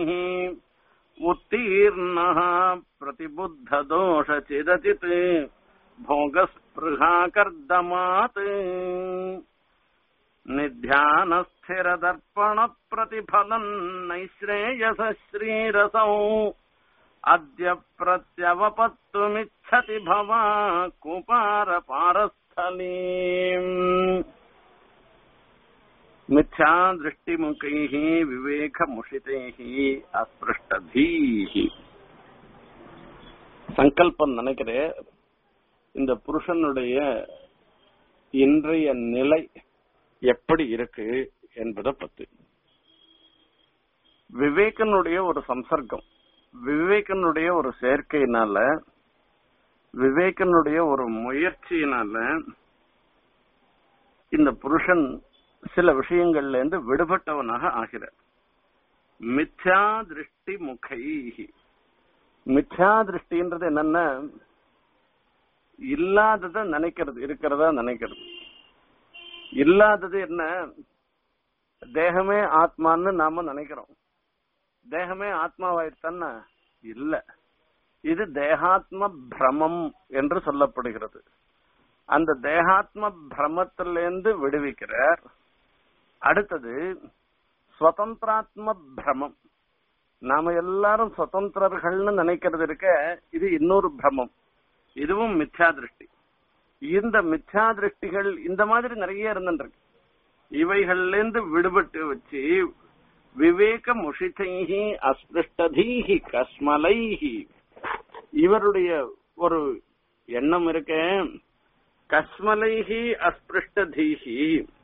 உத்தீர்ண பிரதிபுத்த தோஷ சிதச்சித் भोगस्पृहा कर्दमात् निध्यानस्थिरदर्पणप्रतिफलम् नैश्रेयस श्रीरसौ अद्य प्रत्यवपत्तुमिच्छति भवा कुपारपारस्थलीम् மித்யா திருஷ்டிமுகைः விவேகமுஷிதைः அஸ்பிருஷ்டதீः சங்கல்பம் நினைக்கிறேன் இந்த புருஷனுடைய இன்றைய நிலை எப்படி இருக்கு என்பதை பத்தி விவேகனுடைய ஒரு சம்சர்க்கம் விவேகனுடைய ஒரு சேர்க்கையினால விவேகனுடைய ஒரு முயற்சியினால இந்த புருஷன் சில விஷயங்கள்ல இருந்து விடுபட்டவனாக ஆகிறார் மித்யா திருஷ்டி முகை மித்யா திருஷ்டின்றது என்னன்னா இல்லாதத நினைக்கிறது இருக்கிறதா நினைக்கிறது இல்லாதது என்ன தேகமே ஆத்மான்னு நாம நினைக்கிறோம் தேகமே ஆத்மாவாயிடுத்தான இல்ல இது தேகாத்ம பிரமம் என்று சொல்லப்படுகிறது அந்த தேகாத்ம பிரமத்திலிருந்து விடுவிக்கிறார் அடுத்தது சுதந்திராத்ம பிரமம் நாம எல்லாரும் சுதந்திரர்கள்னு நினைக்கிறது இருக்க இது இன்னொரு பிரமம் இதுவும் மித்யா திருஷ்டி இந்த மித்யா திருஷ்டிகள் இந்த மாதிரி நிறைய இருந்துருக்கு இவைகள்ல இருந்து விடுபட்டு வச்சு விவேக முஷிதைஹி அஸ்பிருஷ்டதீஹி கஸ்மலைஹி இவருடைய ஒரு எண்ணம் இருக்க கஸ்மலைஹி அஸ்பிருஷ்டதீஹி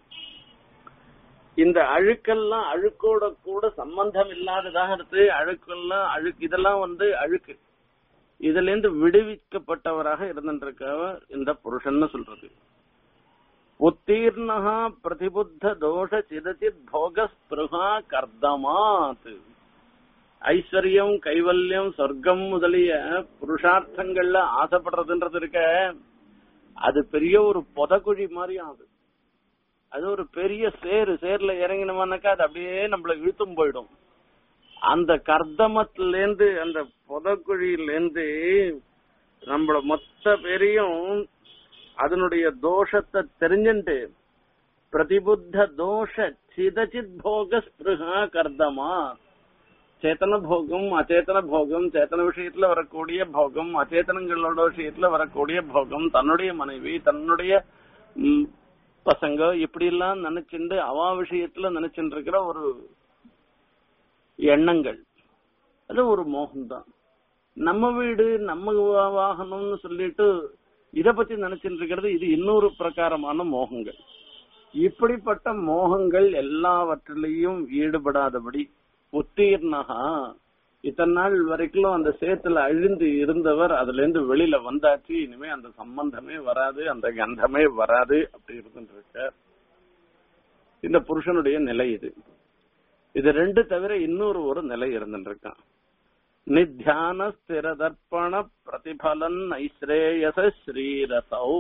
இந்த அழுக்கெல்லாம் அழுக்கோட கூட சம்பந்தம் இல்லாததாக இருக்கு அழுக்கெல்லாம் அழுக்கு இதெல்லாம் வந்து அழுக்கு இதுல இருந்து விடுவிக்கப்பட்டவராக இருந்திருக்க இந்த புருஷன் சொல்றது உத்தீர்ணா பிரதிபுத்த தோஷ சிதச்சித் போக ஸ்பிருகா கர்தமாத் ஐஸ்வர்யம் கைவல்யம் சொர்க்கம் முதலிய புருஷார்த்தங்கள்ல ஆசைப்படுறதுன்றது இருக்க அது பெரிய ஒரு புதக்குழி மாதிரி ஆகுது அது ஒரு பெரிய சேரு சேர்ல இறங்கினோம்னாக்கா அது அப்படியே நம்மள இழுத்தும் போயிடும் அந்த கர்தமத்திலேருந்து அந்த புதக்குழியிலேருந்து நம்மள மொத்த பேரையும் அதனுடைய தோஷத்தை தெரிஞ்சுட்டு பிரதிபுத்த தோஷ சிதச்சித் போக ஸ்பிருகா கர்தமா சேத்தன போகம் அச்சேதன போகம் சேத்தன விஷயத்துல வரக்கூடிய போகம் அச்சேதனங்களோட விஷயத்துல வரக்கூடிய போகம் தன்னுடைய மனைவி தன்னுடைய ம், பசங்க இப்படி எல்லாம் நினைச்சுண்டு அவா விஷயத்துல நினைச்சுட்டு இருக்கிற ஒரு எண்ணங்கள் அது ஒரு மோகம்தான் நம்ம வீடு நம்ம வா- வாகனம்னு சொல்லிட்டு இத பத்தி நினைச்சிட்டு இருக்கிறது இது இன்னொரு பிரகாரமான மோகங்கள் இப்படிப்பட்ட மோகங்கள் எல்லாவற்றிலையும் ஈடுபடாதபடி உத்தீர்ணகா இத்தனை நாள் வரைக்கும் அந்த சேத்துல அழிந்து இருந்தவர் அதுல இருந்து வெளியில வந்தாச்சு இனிமே அந்த சம்பந்தமே வராது அந்த கந்தமே வராது அப்படி இருந்துட்டு இருக்க இந்த புருஷனுடைய நிலை இது இது ரெண்டு தவிர இன்னொரு ஒரு நிலை இருந்துட்டு இருக்கான் நித்தியான ஸ்திரதர்ப்பண பிரதிபலன் ஐஸ்ரேயச ஸ்ரீரசௌ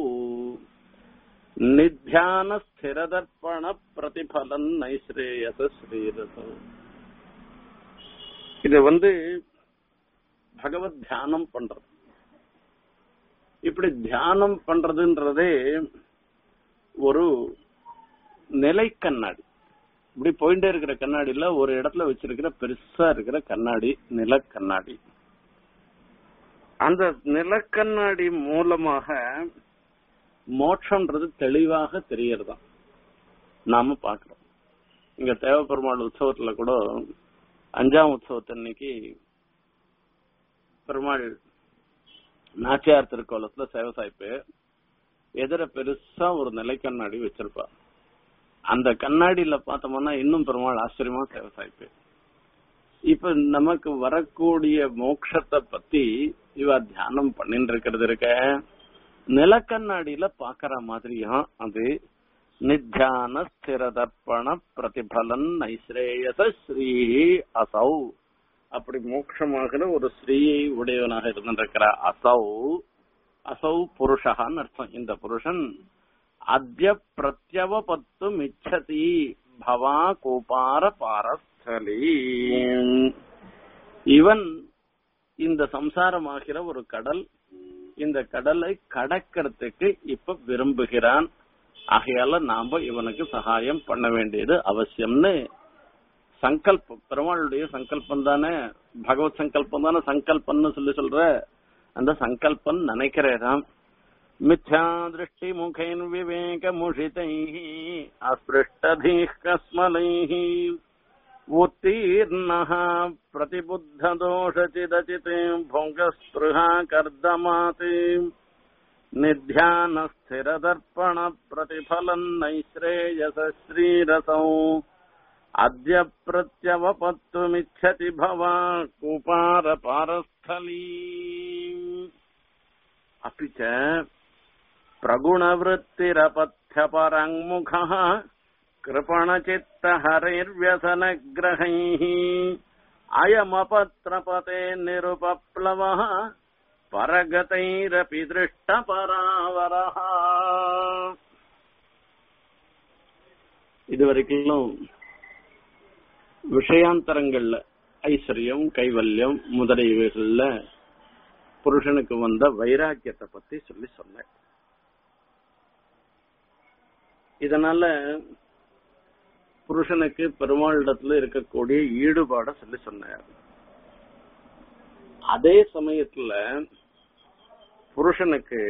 நித்தியான ஸ்திரதர்ப்பண பிரதிபலன் ஐஸ்ரேயச ஸ்ரீரசௌ இது வந்து பகவத் தியானம் பண்றது இப்படி தியானம் பண்றதுன்றதே ஒரு நிலை கண்ணாடி இப்படி போயிட்டே இருக்கிற கண்ணாடியில ஒரு இடத்துல வச்சிருக்கிற பெருசா இருக்கிற கண்ணாடி நில கண்ணாடி அந்த நிலக்கண்ணாடி மூலமாக மோட்சம்ன்றது தெளிவாக தெரியறதாம் நாம பாக்குறோம் இங்க தேவப்பெருமாள் உற்சவத்துல கூட அஞ்சாம் உற்சவத்தன்னைக்கு பெருமாள் நாச்சியார் திருக்கோலத்துல சேவை சாய்ப்பு எதிர பெருசா ஒரு நிலை கண்ணாடி வச்சிருப்பா அந்த கண்ணாடியில பார்த்தோம்னா இன்னும் பெருமாள் ஆச்சரியமா சேவை சாய்ப்பு இப்ப நமக்கு வரக்கூடிய மோட்சத்தை பத்தி இவ தியானம் பண்ணிட்டு இருக்கிறது இருக்க நிலக்கண்ணாடியில பாக்குற மாதிரியா அது நித்தியான ஸ்திரதர்ப்பண பிரதிபலன் ஐஸ்ரேயச ஸ்ரீ அசௌ அப்படி மோட்சமாகிற ஒரு ஸ்ரீயை உடையவனாக இருந்திருக்கிற அசௌ அசௌ புருஷகான்னு அர்த்தம் இந்த புருஷன் அத்ய பிரத்யவபத்து மிச்சதி பவா கோபார பாரஸ்தலி இவன் இந்த சம்சாரமாகிற ஒரு கடல் இந்த கடலை கடக்கிறதுக்கு இப்ப விரும்புகிறான் ஆகையால நாம இவனுக்கு சகாயம் பண்ண வேண்டியது அவசியம்னு சங்கல்பம் பெருமாளுடைய சங்கல்பம் தானே பகவத் சங்கல்பம் தானே சங்கல்பம்னு சொல்லி சொல்ற அந்த சங்கல்பம் நினைக்கிறேதான் मिथ्यादृष्टिमुखैर्विवेकमुषितैः अस्पृष्टधीः कस्मलैः उत्तीर्णः प्रतिबुद्धदोषचिदचिते भोगस्पृहा कर्दमाते निध्यानस्थिरदर्पणप्रतिफलम् नैश्रेयसश्रीरसौ अद्य प्रत्यवपत्तुमिच्छति भवा कुपारपारस्थली अपि च प्रगुणवृत्तिरपथ्यपराङ्मुखः कृपणचित्तहरैर्व्यसनग्रहैः अयमपत्रपते निरुपप्लवः परगतैरपि दृष्टपरावरः இதுவரைக்கும் விஷயாந்தரங்கள்ல ஐஸ்வர்யம் கைவல்யம் முதலியவைகள்ல புருஷனுக்கு வந்த வைராக்கியத்தை பத்தி சொல்லி சொன்னேன் இதனால புருஷனுக்கு பெருமாளிடத்துல இருக்கக்கூடிய ஈடுபாட சொல்லி சொன்னார் அதே சமயத்துல புருஷனுக்கு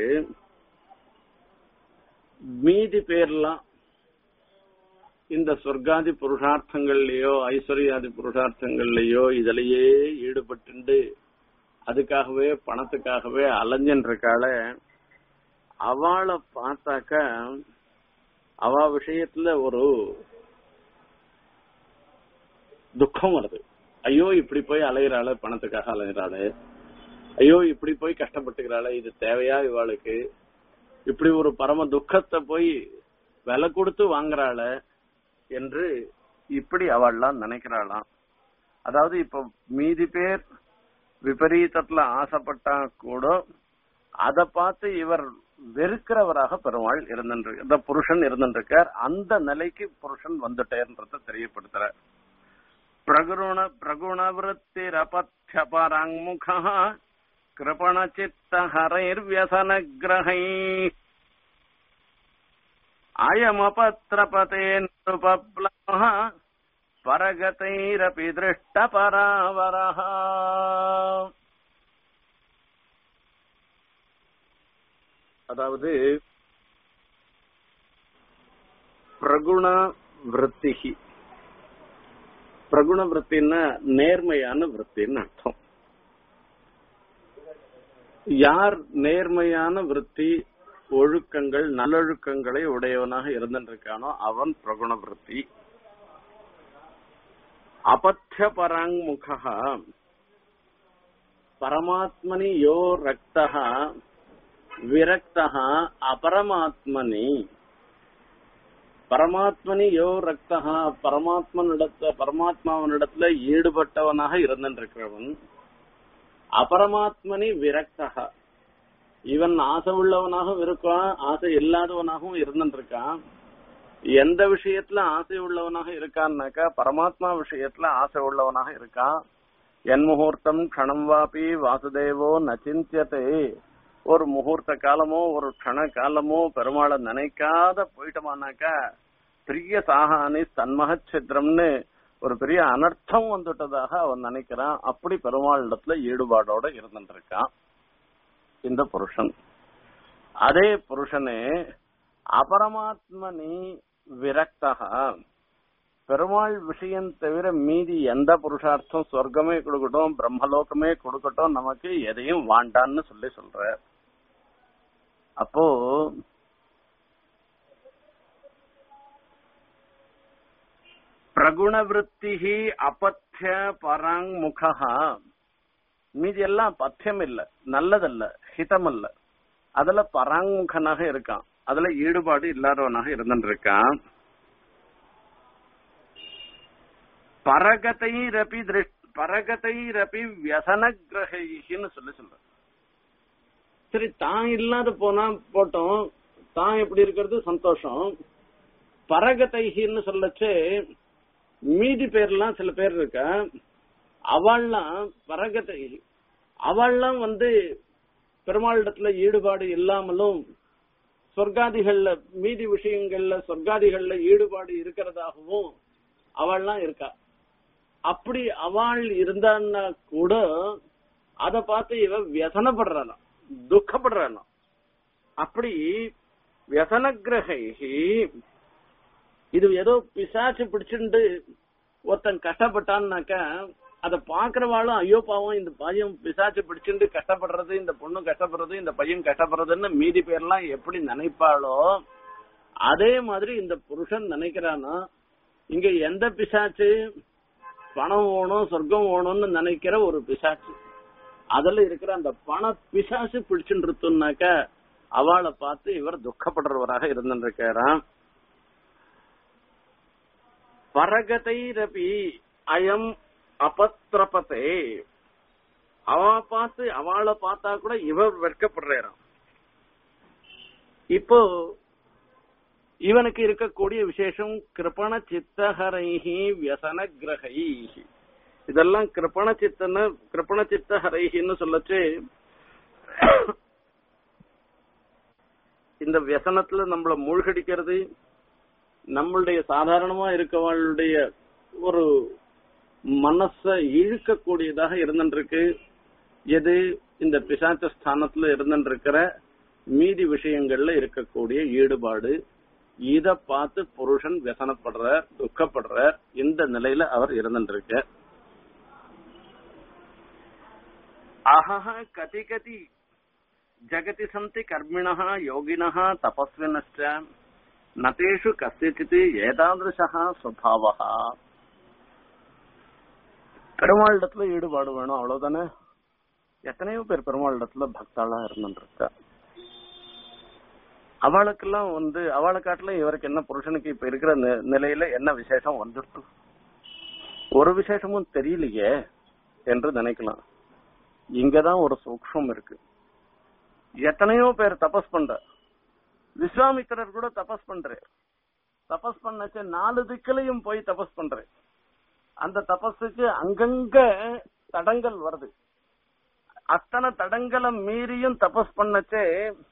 மீதி பேர்லாம் இந்த சொர்க்காதி புருஷார்த்தங்கள்லயோ ஐஸ்வர்யாதி புருஷார்த்தங்கள்லயோ இதுலயே ஈடுபட்டு அதுக்காகவே பணத்துக்காகவே அலைஞ்சன் இருக்காள அவளை பார்த்தாக்க அவ விஷயத்துல ஒரு துக்கம் வருது ஐயோ இப்படி போய் அலையிறாள பணத்துக்காக அலையிறாளு ஐயோ இப்படி போய் கஷ்டப்பட்டுக்கிறாளே இது தேவையா இவாளுக்கு இப்படி ஒரு பரம துக்கத்தை போய் விலை கொடுத்து வாங்குறாள என்று இப்படி அவள்லாம் நினைக்கிறாளாம் அதாவது இப்ப மீதி பேர் விபரீதத்துல ஆசைப்பட்டா கூட அத பார்த்து இவர் வெறுக்கிறவராக பெருமாள் இருந்துட்டு இந்த புருஷன் இருந்துருக்கார் அந்த நிலைக்கு புருஷன் வந்துட்டேன்றத தெரியப்படுத்துற பிரகுண பிரகுணவருத்திரபத்யபராங்முக கிருபணச்சித்த ஹரைர்வியசனகிரகை அயமபத்ரபதே நிருபப்ளவः பரகதைரபி திருஷ்டபராவரः அதாவது பிரகுண விற்த்திகி பிரகுண விற்த்தின்னா நேர்மையான விற்த்தின்னு அர்த்தம் யார் நேர்மையான விற்பி ஒழுக்கங்கள் நல்லொழுக்கங்களை உடையவனாக இருந்திருக்கானோ அவன் பிரகுண விற்பி அபத்திய பராங்முகா பரமாத்மனி யோ ரக்தः விரக்தः அபரமாத்மனி பரமாத்மனி யோ ரக்தா பரமாத்மனிடத்துல பரமாத்மாவனிடத்துல ஈடுபட்டவனாக இருந்திருக்கிறவன் அபரமாத்மனி விரக்தா இவன் ஆசை உள்ளவனாகவும் இருக்கான் ஆசை இல்லாதவனாகவும் இருந்துருக்கான் எந்த விஷயத்துல ஆசை உள்ளவனாக இருக்கான்னாக்கா பரமாத்மா விஷயத்துல ஆசை உள்ளவனாக இருக்கான் என் முகூர்த்தம் கணம் வாபி வாசுதேவோ நச்சிந்தியத்தை ஒரு முகூர்த்த காலமோ ஒரு க்ஷண காலமோ பெருமாளை நினைக்காத போயிட்டோமானாக்கா பெரிய சாகானி தன்மகச்சித்திரம்னு ஒரு பெரிய அனர்த்தம் வந்துட்டதாக அவன் நினைக்கிறான் அப்படி பெருமாளிடத்துல ஈடுபாடோட இருந்துருக்கான் இந்த புருஷன் அதே புருஷனே அபரமாத்மனி விரக்தகா பெருமாள் விஷயம் தவிர மீதி எந்த புருஷார்த்தம் சொர்க்கமே கொடுக்கட்டும் பிரம்மலோகமே கொடுக்கட்டும் நமக்கு எதையும் வாண்டான்னு சொல்லி சொல்ற அப்போ பிரகுணவருத்திகி அபத்திய பராங் முகா மீதி எல்லாம் பத்தியம் இல்ல நல்லதல்ல ஹிதம் அல்ல அதுல பராங்முகனாக இருக்கான் அதுல ஈடுபாடு இல்லாதவனாக இருந்துருக்கான் பரகதை ரபி பரகதை ரபி வியசனகிரகின்னு சொல்லி சொல்ற சரி தான் இல்லாத போனா போட்டோம் தான் எப்படி இருக்கிறது சந்தோஷம் பரகதைன்னு சொல்லச்சு மீதி பேர்லாம் சில பேர் இருக்கா அவள்லாம் பரகத்தை அவள்லாம் வந்து பெருமாளிடத்துல ஈடுபாடு இல்லாமலும் சொர்க்காதிகள்ல மீதி விஷயங்கள்ல சொர்க்காதிகள்ல ஈடுபாடு இருக்கிறதாகவும் அவள்லாம் இருக்கா அப்படி அவள் இருந்தான்னா கூட அத பார்த்து இவ வியசனப்படுறானா துக்கப்படுறானா அப்படி வியசனகிரகை இது ஏதோ பிசாச்சு பிடிச்சுண்டு ஒருத்தன் கஷ்டப்பட்டான்னாக்கா அத பாக்குறவாளும் ஐயோ பாவம் இந்த பையன் பிசாச்சு பிடிச்சுண்டு கஷ்டப்படுறது இந்த பொண்ணு கஷ்டப்படுறது இந்த பையன் கஷ்டப்படுறதுன்னு மீதி பேர்லாம் எப்படி நினைப்பாளோ அதே மாதிரி இந்த புருஷன் நினைக்கிறானா இங்க எந்த பிசாச்சு பணம் வேணும் சொர்க்கம் வேணும்னு நினைக்கிற ஒரு பிசாச்சு அதுல இருக்கிற அந்த பண பிசாசு பிடிச்சுருத்துனாக்க அவளை பார்த்து இவர் துக்கப்படுறவராக இருந்திருக்கிறான் பரகதைரபி அயம் அபத்திரபதே அவ பார்த்து அவளை பார்த்தா கூட இவர் வெட்கப்படுறாராம் இப்போ இவனுக்கு இருக்கக்கூடிய விசேஷம் கிருபண சித்தஹரைஹி வியசன கிரகைஹி இதெல்லாம் கிருபண சித்தன்னு கிருபண சித்தஹரைஹின்னு சொல்லச்சு இந்த வியசனத்துல நம்மள மூழ்கடிக்கிறது நம்மளுடைய சாதாரணமா இருக்கவளுடைய ஒரு மனச இழுக்கக்கூடியதாக இருந்துருக்கு எது இந்த பிசாச்ச ஸ்தானத்துல இருந்துருக்கிற மீதி விஷயங்கள்ல இருக்கக்கூடிய ஈடுபாடு இத பார்த்து புருஷன் வியசனப்படுற துக்கப்படுற இந்த நிலையில அவர் இருந்துருக்க அஹஹ கதி கதி ஜகதி சந்தி கர்மிணः யோகினः தபஸ்வினश्च நதேஷு கசிச்சித் ஏதாதிருஷா சுவாவா பெருமாளிடத்துல ஈடுபாடு வேணும் அவ்வளவுதானே எத்தனையோ பேர் பெருமாளிடத்துல பக்தாளா இருந்துருக்கா அவளுக்கெல்லாம் வந்து அவளை காட்டிலும் இவருக்கு என்ன புருஷனுக்கு இப்ப இருக்கிற நி- நிலையில என்ன விசேஷம் வந்துட்டு ஒரு விசேஷமும் தெரியலையே என்று நினைக்கலாம் இங்கதான் ஒரு சூக்ஷம் இருக்கு எத்தனையோ பேர் தபஸ் பண்ற விஸ்வாமித்திரர் கூட தபஸ் பண்றாரு தபஸ் பண்ணச்ச நாலு திக்கிலையும் போய் தபஸ் பண்றேன் அந்த தபஸுக்கு அங்கங்க தடங்கள் வருது அத்தனை தடங்களை மீறியும் தபஸ் பண்ணச்சே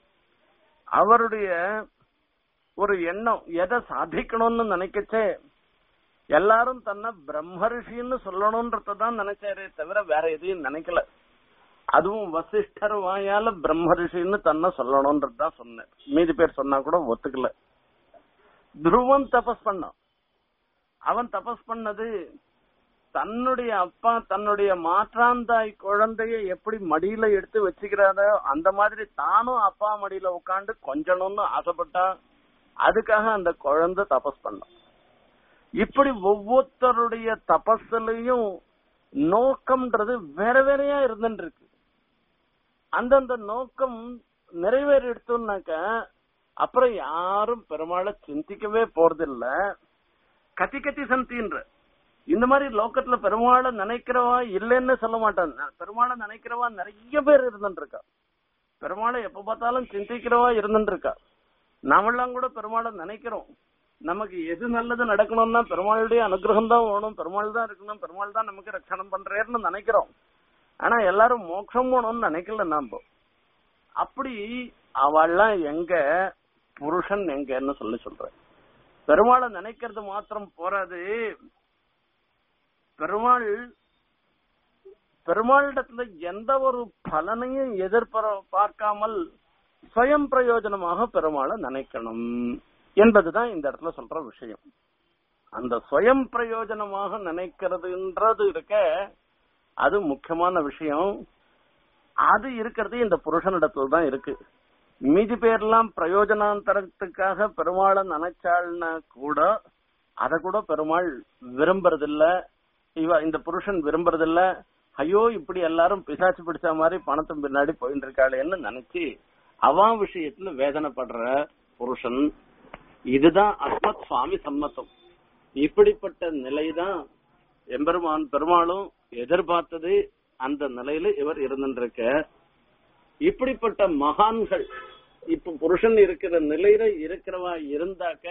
அவருடைய ஒரு எண்ணம் எதை சாதிக்கணும்னு நினைக்கச்சே எல்லாரும் தன்னை பிரம்மரிஷின்னு சொல்லணும்ன்றதான் நினைச்சாரே தவிர வேற எதையும் நினைக்கல அதுவும் வசிஷ்டர் வாயால பிரம்மரிஷின்னு தன்னை சொல்லணும்ன்றதுதான் சொன்னேன் மீதி பேர் சொன்னா கூட ஒத்துக்கல துருவன் தபஸ் பண்ணான் அவன் தபஸ் பண்ணது தன்னுடைய அப்பா தன்னுடைய மாற்றாந்தாய் குழந்தைய எப்படி மடியில எடுத்து வச்சுக்கிறாரோ அந்த மாதிரி தானும் அப்பா மடியில உட்காந்து கொஞ்சணும்னு ஆசைப்பட்டான் அதுக்காக அந்த குழந்தை தபஸ் பண்ணான் இப்படி ஒவ்வொருத்தருடைய தபஸ்லயும் நோக்கம்ன்றது வேற வேறையா இருந்துட்டு இருக்கு அந்தந்த நோக்கம் நிறைவேறிடுத்தோம்னாக்க அப்புறம் யாரும் பெருமாளை சிந்திக்கவே போறதில்ல கத்தி கத்தி சந்தின்ற இந்த மாதிரி லோக்கத்துல பெருமாளை நினைக்கிறவா இல்லைன்னு சொல்ல மாட்டான் பெருமாளை நினைக்கிறவா நிறைய பேர் இருந்துட்டு இருக்கா பெருமாளை எப்ப பார்த்தாலும் சிந்திக்கிறவா இருந்துட்டு இருக்கா நாமெல்லாம் கூட பெருமாளை நினைக்கிறோம் நமக்கு எது நல்லது நடக்கணும்னா பெருமாளுடைய அனுகிரகம் தான் வேணும் பெருமாள் தான் இருக்கணும் பெருமாள் தான் நமக்கு ரட்சணம் பண்றேன்னு நினைக்கிறோம் ஆனா எல்லாரும் மோட்சம் போகணும்னு நினைக்கல நாம அப்படி அவள்லாம் எங்க புருஷன் எங்கன்னு சொல்லி சொல்றேன் பெருமாளை நினைக்கிறது மாத்திரம் போறாது பெருமாள் பெருமாளிடத்துல எந்த ஒரு பலனையும் எதிர்பார பார்க்காமல் சுயம் பிரயோஜனமாக பெருமாளை நினைக்கணும் என்பதுதான் இந்த இடத்துல சொல்ற விஷயம் அந்த சுயம் பிரயோஜனமாக நினைக்கிறதுன்றது இருக்க அது முக்கியமான விஷயம் அது இருக்கிறது இந்த புருஷனிடத்துல தான் இருக்கு மீதி பேர்லாம் பிரயோஜனாந்தரத்துக்காக பெருமாளை நினைச்சாள்னா கூட அத கூட பெருமாள் விரும்புறதில்ல இவ இந்த புருஷன் விரும்புறதில்ல ஐயோ இப்படி எல்லாரும் பிசாச்சு பிடிச்ச மாதிரி பணத்தின் பின்னாடி போயிட்டு இருக்காளேன்னு நினைச்சு அவன் விஷயத்துல வேதனைப்படுற புருஷன் இதுதான் அஸ்மத் சுவாமி சம்மதம் இப்படிப்பட்ட நிலைதான் எம்பெருமான் பெருமாளும் எதிர்பார்த்தது அந்த நிலையில இவர் இருந்துருக்க இப்படிப்பட்ட மகான்கள் இப்ப புருஷன் இருக்கிற நிலையில இருக்கிறவா இருந்தாக்க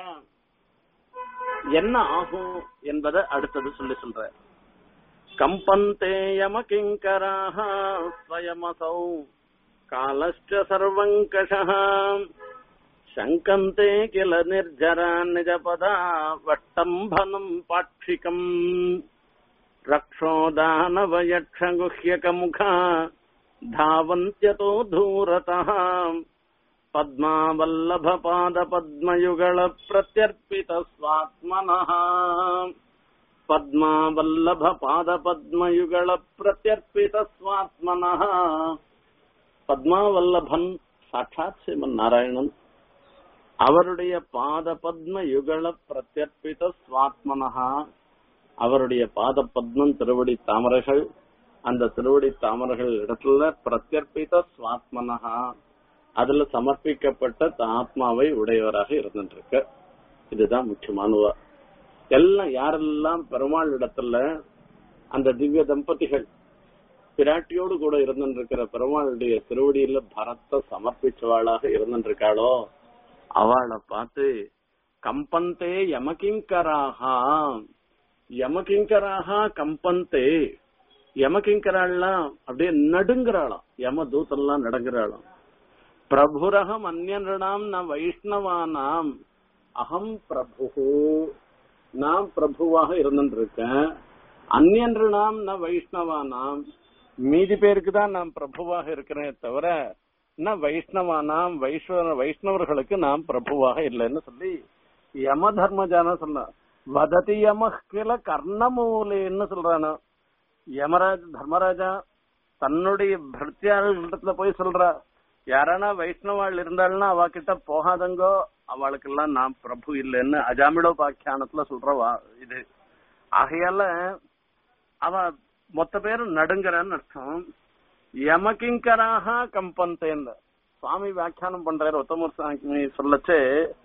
என்ன ஆகும் என்பதை அடுத்தது சொல்லி சொல்ற கம்பந்தே யம கிங்கராக ஸ்வயமசௌ காலஸ்ட சர்வங்கஷः சங்கந்தே கில நிர்ஜரா நிஜபதா வட்டம்பனம் பாட்சிகம் रक्षोदानवयक्षगुह्यकमुखा धावन्त्यतो धूरतः பத்மாவல்லப பாத பத்மயுகள பிரத்யர்ப்பித ஸ்வாத்மனः பத்மாவல்லப பாத பத்மயுகள பிரத்யர்ப்பித ஸ்வாத்மனः பத்மாவல்லபன் சாட்சாத் சிவன் நாராயணன் அவருடைய பாத பத்ம யுகள பிரத்யர்ப்பித ஸ்வாத்மனஹா அவருடைய பாத பத்மம் திருவடி தாமரைகள் அந்த திருவடி தாமரைகள் இடத்துல பிரத்யர்ப்பித ஸ்வாத்மனஹா அதுல சமர்ப்பிக்கப்பட்ட ஆத்மாவை உடையவராக இருந்துட்டு இதுதான் முக்கியமானவா எல்லாம் யாரெல்லாம் பெருமாள் இடத்துல அந்த திவ்ய தம்பதிகள் பிராட்டியோடு கூட இருந்துருக்கிற பெருமாளுடைய திருவடியில பரத்தை சமர்ப்பிச்சவாளாக இருந்துருக்காளோ அவளை பார்த்து கம்பந்தே யமகிங்கராகா யமகிங்கராகா கம்பந்தே யமகிங்கராள்லாம் அப்படியே நடுங்குறாளாம் யம தூத்தெல்லாம் நடுங்குறாளாம் பிரபுரகம் அந்நியனாம் ந வைஷ்ணவானாம் அகம் பிரபு நான் பிரபுவாக இருந்துருக்கேன் அந்நியன்றாம் ந வைஷ்ணவானாம் மீதி பேருக்கு தான் நான் பிரபுவாக இருக்கிறேன் தவிர ந வைஷ்ணவானாம் வைஷ்ணவ வைஷ்ணவர்களுக்கு நான் பிரபுவாக இல்லைன்னு சொல்லி யம தர்மஜான சொன்ன வததி யம கில கர்ணமூலேன்னு சொல்றானா யமராஜ் தர்மராஜா தன்னுடைய பக்தியாளர்களிடத்துல போய் சொல்றா யாரானா வைஷ்ணவாள் இருந்தாள்னா அவ கிட்ட போகாதங்கோ அவளுக்கெல்லாம் நான் பிரபு இல்லைன்னு அஜாமிடோபாக்கியானத்துல சொல்ற வா- இது ஆகையால அவ மொத்த பேரும் நடுங்கறான்னு அர்த்தம் யமகிங்கராக கம்பந்தேன் சுவாமி வியாக்கியானம் பண்றாரு உத்தமர் சுவாமி சொல்லச்சே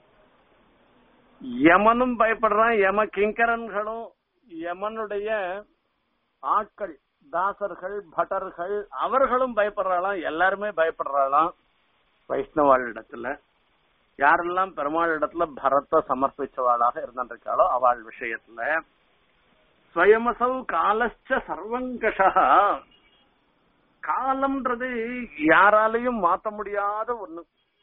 யமனும் பயப்படுறான் யம கிங்கரன்களும் யமனுடைய ஆட்கள் தாசர்கள் பட்டர்கள் அவர்களும் பயப்படுறாளாம் எல்லாருமே பயப்படுறாளாம் வைஷ்ணவாள் இடத்துல யாரெல்லாம் பெருமாள் இடத்துல பரத்தை சமர்ப்பிச்சவாளாக இருந்திருக்காளோ அவள் விஷயத்துல ஸ்வயமசௌ காலச்ச சர்வங்கஷா காலம்ன்றது யாராலையும் மாத்த முடியாத ஒண்ணு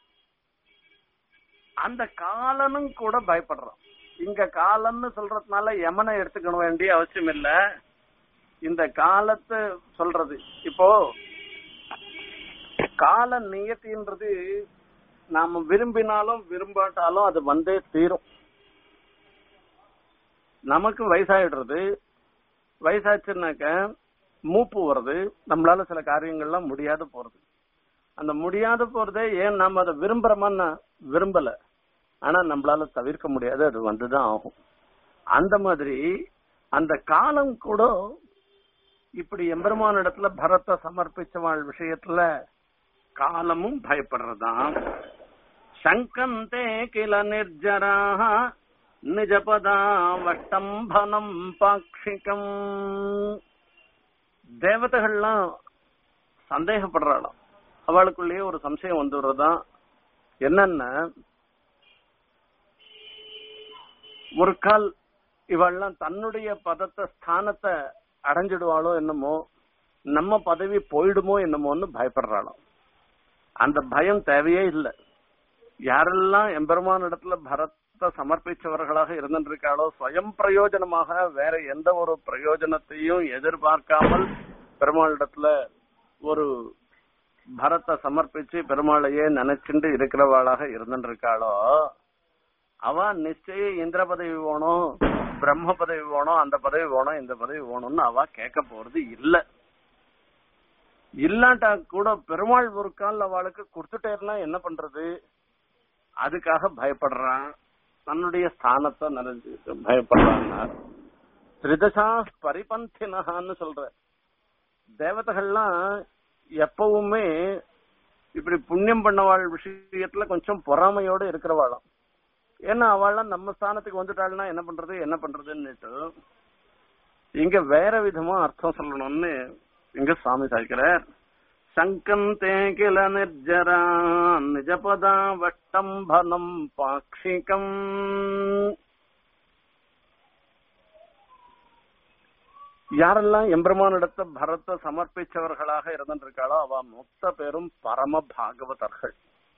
அந்த காலனும் கூட பயப்படுறான் இங்க காலம்னு சொல்றதுனால யமனை எடுத்துக்க வேண்டிய அவசியம் இல்ல இந்த காலத்தை சொல்றது இப்போ கால நியத்தின்றது நாம விரும்பினாலும் விரும்பாட்டாலும் அது வந்தே தீரும் நமக்கு வயசாயிடுறது வயசாச்சுன்னாக்க மூப்பு வருது நம்மளால சில காரியங்கள்லாம் முடியாத போறது அந்த முடியாத போறதே ஏன் நாம அதை விரும்புறோமான்னா விரும்பல ஆனா நம்மளால தவிர்க்க முடியாது அது வந்துதான் ஆகும் அந்த மாதிரி அந்த காலம் கூட இப்படி எம்பெருமான இடத்துல பரத்தை சமர்ப்பிச்சவாள் விஷயத்துல காலமும் பயப்படுறதாம் சங்கந்தே கில நிர்ஜராக நிஜபதா வட்டம்பனம் பாக்ஷிகம் தேவதைகள்லாம் சந்தேகப்படுறாளாம் அவளுக்குள்ளேயே ஒரு சம்சயம் வந்துடுறதுதான் என்னன்னா ஒரு கால் இவள்லாம் தன்னுடைய பதத்தை ஸ்தானத்தை அடைஞ்சிடுவாளோ என்னமோ நம்ம பதவி போயிடுமோ என்னமோன்னு பயப்படுறாளாம் அந்த பயம் தேவையே இல்லை யாரெல்லாம் எம்பெருமான இடத்துல பரத்தை சமர்ப்பிச்சவர்களாக இருந்திருக்காளோ ஸ்வயம் பிரயோஜனமாக வேற எந்த ஒரு பிரயோஜனத்தையும் எதிர்பார்க்காமல் பெருமாளிடத்துல ஒரு பரத்தை சமர்ப்பிச்சு பெருமாளையே நினைச்சுண்டு இருக்கிறவாளாக இருந்திருக்காளோ அவ நிச்சயம் இந்திர பதவி வேணும் பிரம்ம பதவி வேணும் அந்த பதவி வேணும் இந்த பதவி வேணும்னு அவ கேட்க போறது இல்ல இல்லாட்டா கூட பெருமாள் ஒரு கால் அவளுக்கு கொடுத்துட்டேன்னா என்ன பண்றது அதுக்காக பயப்படுறான் தன்னுடைய ஸ்தானத்தை நிறைஞ்சு பயப்படுறான்னா திரிதசா பரிபந்தினஹான்னு சொல்ற தேவதைகள்லாம் எப்பவுமே இப்படி புண்ணியம் பண்ணவாள் விஷயத்துல கொஞ்சம் பொறாமையோட இருக்கிறவாளாம் ஏன்னா அவள்லாம் நம்ம ஸ்தானத்துக்கு வந்துட்டாள்னா என்ன பண்றது என்ன பண்றதுன்னுட்டு இங்க வேற விதமா அர்த்தம் சொல்லணும்னு இங்க சுவாமி சாய்க்கிறார் சங்கந்தே கில நிர்ஜரா நிஜபதா வட்டம்பனம் பாக்ஷிகம் யாரெல்லாம் எம்பெருமானிடத்த பரத்தை சமர்ப்பிச்சவர்களாக இருந்திருக்காளோ அவ மொத்த பேரும் பரம பாகவதர்கள்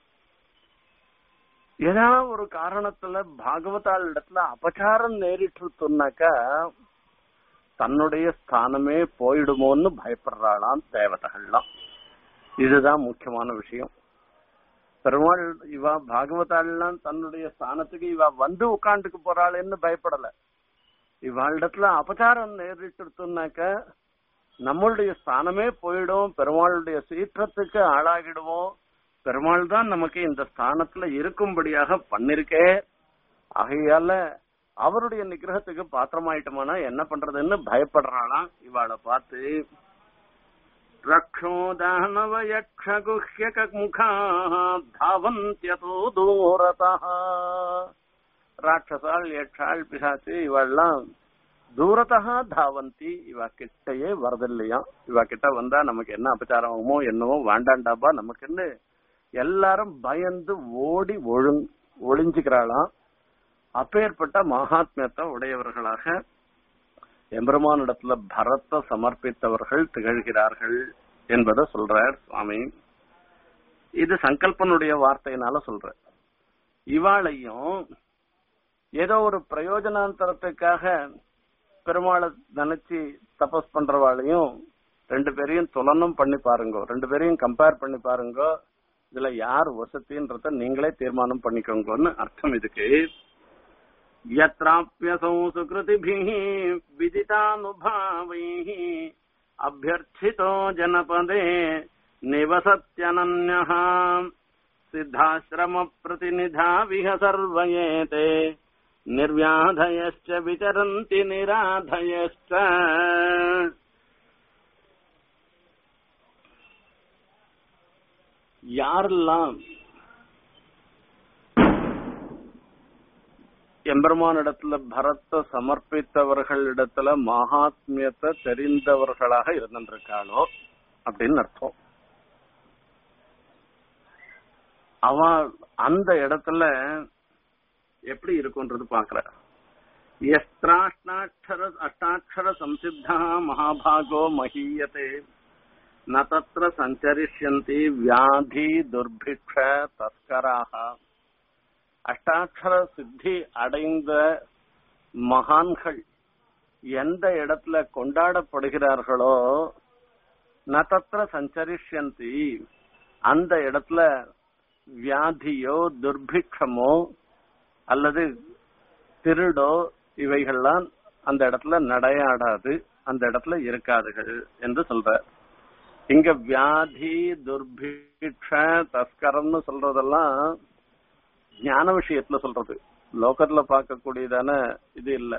ஏதாவது ஒரு காரணத்துல பாகவதாள் இடத்துல அபச்சாரம் நேரிட்டுனாக்கா தன்னுடைய ஸ்தானமே போயிடுமோன்னு பயப்படுறாளாம் தேவதைகள்லாம் இதுதான் முக்கியமான விஷயம் பெருமாள் இவா பாகவதாள்லாம் தன்னுடைய ஸ்தானத்துக்கு இவா வந்து உட்காந்துக்கு போறாளேன்னு பயப்படல இவாளிடத்துல அபச்சாரம் நேரிட்டுனாக்க நம்மளுடைய ஸ்தானமே போயிடும் பெருமாளுடைய சீற்றத்துக்கு ஆளாகிடுவோம் பெருமாள் தான் நமக்கு இந்த ஸ்தானத்துல இருக்கும்படியாக பண்ணிருக்கே ஆகையால அவருடைய நிகிரகத்துக்கு பாத்திரமாயிட்டோம்னா என்ன பண்றதுன்னு பயப்படுறாளாம் இவாளை பார்த்து ரக்ஷோ தானவ யக்ஷ குஹ்யக முகா தாவந்தியதோ தூரதா ராட்சசாள் யக்ஷாள் பிசாச்சு இவெல்லாம் தூரத்தா தாவந்தி இவ கிட்டயே வரதில்லையா இவ கிட்ட வந்தா நமக்கு என்ன அபச்சாரம் ஆகுமோ என்னவோ வேண்டாண்டாப்பா நமக்குன்னு எல்லாரும் பயந்து ஓடி ஒழுங் ஒளிஞ்சுக்கிறாளாம் அப்பேற்பட்ட மகாத்மியத்தை உடையவர்களாக எம்பெருமானிடத்துல பரத்தை சமர்ப்பித்தவர்கள் திகழ்கிறார்கள் என்பதை சொல்றார் சுவாமி இது சங்கல்பனுடைய வார்த்தையினால சொல்ற இவாளையும் ஏதோ ஒரு பிரயோஜனாந்தரத்துக்காக பெருமாளை நினைச்சு தபஸ் பண்றவாளையும் ரெண்டு பேரையும் துலனம் பண்ணி பாருங்க ரெண்டு பேரையும் கம்பேர் பண்ணி பாருங்க இதுல யார் வசதின்றத நீங்களே தீர்மானம் பண்ணிக்கோங்கன்னு அர்த்தம் இதுக்கு यत्राप्यसौ सुकृतिभिः विदितानुभावैः अभ्यर्थितो जनपदे निवसत्यनन्यः सिद्धाश्रमप्रतिनिधा विह सर्वयेते निर्व्याधयश्च विचरन्ति निराधयश्च யாரெல்லாம் எம்பெருமானிடத்துல பரத்தை சமர்ப்பித்தவர்களிடத்துல மகாத்மியத்தை தெரிந்தவர்களாக இருந்திருக்காளோ அப்படின்னு அர்த்தம் அவன் அந்த இடத்துல எப்படி இருக்கும்ன்றது பாக்குற எஸ்திராஷ்டாட்சர அஷ்டாட்சர சம்சித்தா மகாபாகோ மகீயதே ந தத்திர சஞ்சரிஷ்யந்தி வியாதி துர்பிக்ஷ தஸ்கராக அஷ்டாட்சர சித்தி அடைந்த மகான்கள் எந்த இடத்துல கொண்டாடப்படுகிறார்களோ நதத்திர சஞ்சரிஷ்யந்தி அந்த இடத்துல வியாதியோ துர்பிக்ஷமோ அல்லது திருடோ இவைகள்லாம் அந்த இடத்துல நடையாடாது அந்த இடத்துல இருக்காதுகள் என்று சொல்ற இங்க வியாதி துர்பிக்ஷ தஸ்கரம்னு சொல்றதெல்லாம் ஞான விஷயத்துல சொல்றது லோகத்துல பார்க்கக்கூடியதான இது இல்ல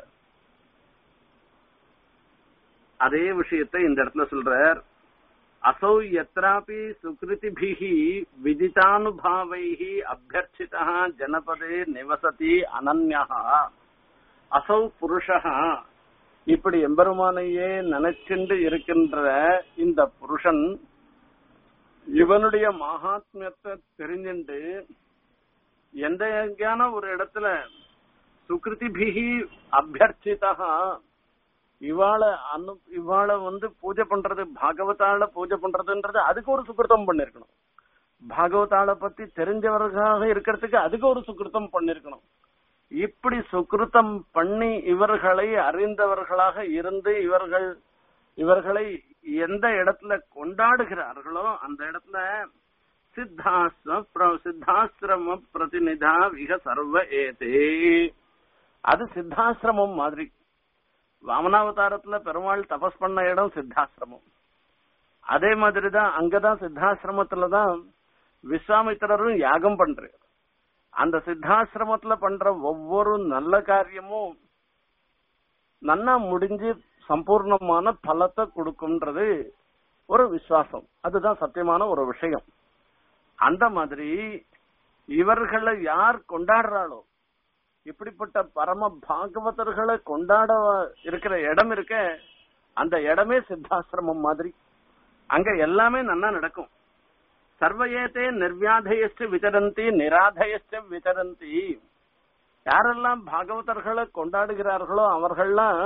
அதே விஷயத்தை இந்த இடத்துல சொல்றார் அசௌ எத்திராபி சுகிருதிபிகி விதிதானுபாவைஹி அபியர்ச்சிதா ஜனபதே நிவசதி அனன்யா அசௌ புருஷா இப்படி எம்பெருமானையே நினைச்சுண்டு இருக்கின்ற இந்த புருஷன் இவனுடைய மகாத்மியத்தை தெரிஞ்சுண்டு எந்த எங்கேயான ஒரு இடத்துல சுகிருதிபிகி அபியர்ச்சிதா இவாளை அனு இவாளை வந்து பூஜை பண்றது பாகவதால பூஜை பண்றதுன்றது அதுக்கு ஒரு சுக்கிருத்தம் பண்ணிருக்கணும் பாகவதால பத்தி தெரிஞ்சவர்களாக இருக்கிறதுக்கு அதுக்கு ஒரு சுக்கிருத்தம் பண்ணிருக்கணும் இப்படி சுக்கிருத்தம் பண்ணி இவர்களை அறிந்தவர்களாக இருந்து இவர்கள் இவர்களை எந்த இடத்துல கொண்டாடுகிறார்களோ அந்த இடத்துல சித்தாஸ்திர சித்தாசிரம பிரதிநிதா விக சர்வ ஏதே அது சித்தாசிரமம் மாதிரி வாமனாவதாரத்துல பெருமாள் தபஸ் பண்ண இடம் சித்தாசிரமம் அதே மாதிரிதான் அங்கதான் சித்தாசிரமத்துலதான் விஸ்வாமித்திரரும் யாகம் பண்றாரு அந்த சித்தாசிரமத்துல பண்ற ஒவ்வொரு நல்ல காரியமும் நன்னா முடிஞ்சு சம்பூர்ணமான பலத்தை கொடுக்கும்ன்றது ஒரு விசுவாசம் அதுதான் சத்தியமான ஒரு விஷயம் அந்த மாதிரி இவர்களை யார் கொண்டாடுறாளோ இப்படிப்பட்ட பரம பாகவதர்களை கொண்டாட இருக்கிற இடம் இருக்க அந்த இடமே சித்தாசிரமம் மாதிரி அங்க எல்லாமே நன்னா நடக்கும் சர்வயேத்தே நிர்வியாதயஸ்ட விசரந்தி நிராதயஸ்ட விசரந்தி யாரெல்லாம் பாகவதர்களை கொண்டாடுகிறார்களோ அவர்கள்லாம்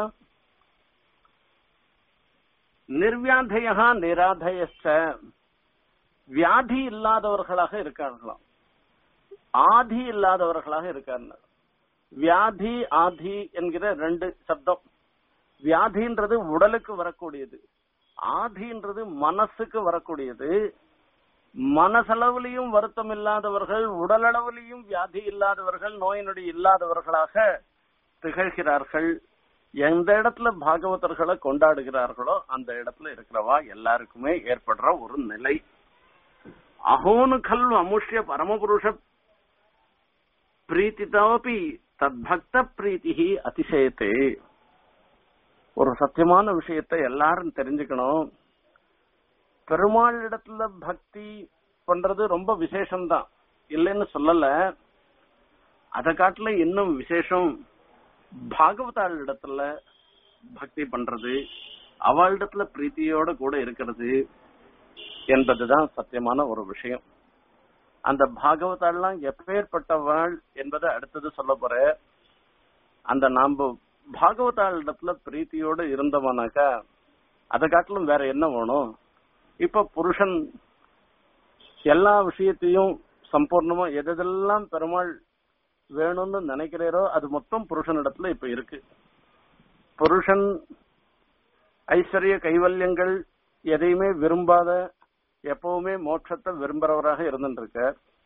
நிர்வியாதையா நிராதயஸ்ட வியாதி இல்லாதவர்களாக இருக்கார்களாம் ஆதி இல்லாதவர்களாக இருக்காங்க வியாதி ஆதி என்கிற ரெண்டு சப்தம் வியாதின்றது உடலுக்கு வரக்கூடியது ஆதின்றது மனசுக்கு வரக்கூடியது மனசளவிலையும் வருத்தம் இல்லாதவர்கள் உடலளவிலையும் வியாதி இல்லாதவர்கள் நோய் நொடி இல்லாதவர்களாக திகழ்கிறார்கள் எந்த இடத்துல பாகவதர்களை கொண்டாடுகிறார்களோ அந்த இடத்துல இருக்கிறவா எல்லாருக்குமே ஏற்படுற ஒரு நிலை அகோனு கல் அமுஷ்ய பரமபுருஷ பிரீத்திதாபி தத்பக்த பிரீத்தி அதிசயத்தே ஒரு சத்தியமான விஷயத்தை எல்லாரும் தெரிஞ்சுக்கணும் பெருமாள் இடத்துல பக்தி பண்றது ரொம்ப விசேஷம்தான் இல்லைன்னு சொல்லல அதை காட்டுல இன்னும் விசேஷம் பாகவதாள் இடத்துல பக்தி பண்றது அவளிடத்துல பிரீத்தியோட கூட இருக்கிறது என்பதுதான் சத்தியமான ஒரு விஷயம் அந்த பாகவதாள்லாம் எப்பேற்பட்டவாள் என்பதை அடுத்தது சொல்ல போற அந்த நாம பாகவதாள் இடத்துல பிரீத்தியோட இருந்தவனாக்கா அதை காட்டிலும் வேற என்ன வேணும் இப்ப புருஷன் எல்லா விஷயத்தையும் சம்பூர்ணமா எதெல்லாம் பெருமாள் வேணும்னு நினைக்கிறீரோ அது மொத்தம் புருஷன் இடத்துல இப்ப இருக்கு புருஷன் ஐஸ்வர்ய கைவல்யங்கள் எதையுமே விரும்பாத எப்பவுமே மோட்சத்தை விரும்புறவராக இருந்துட்டு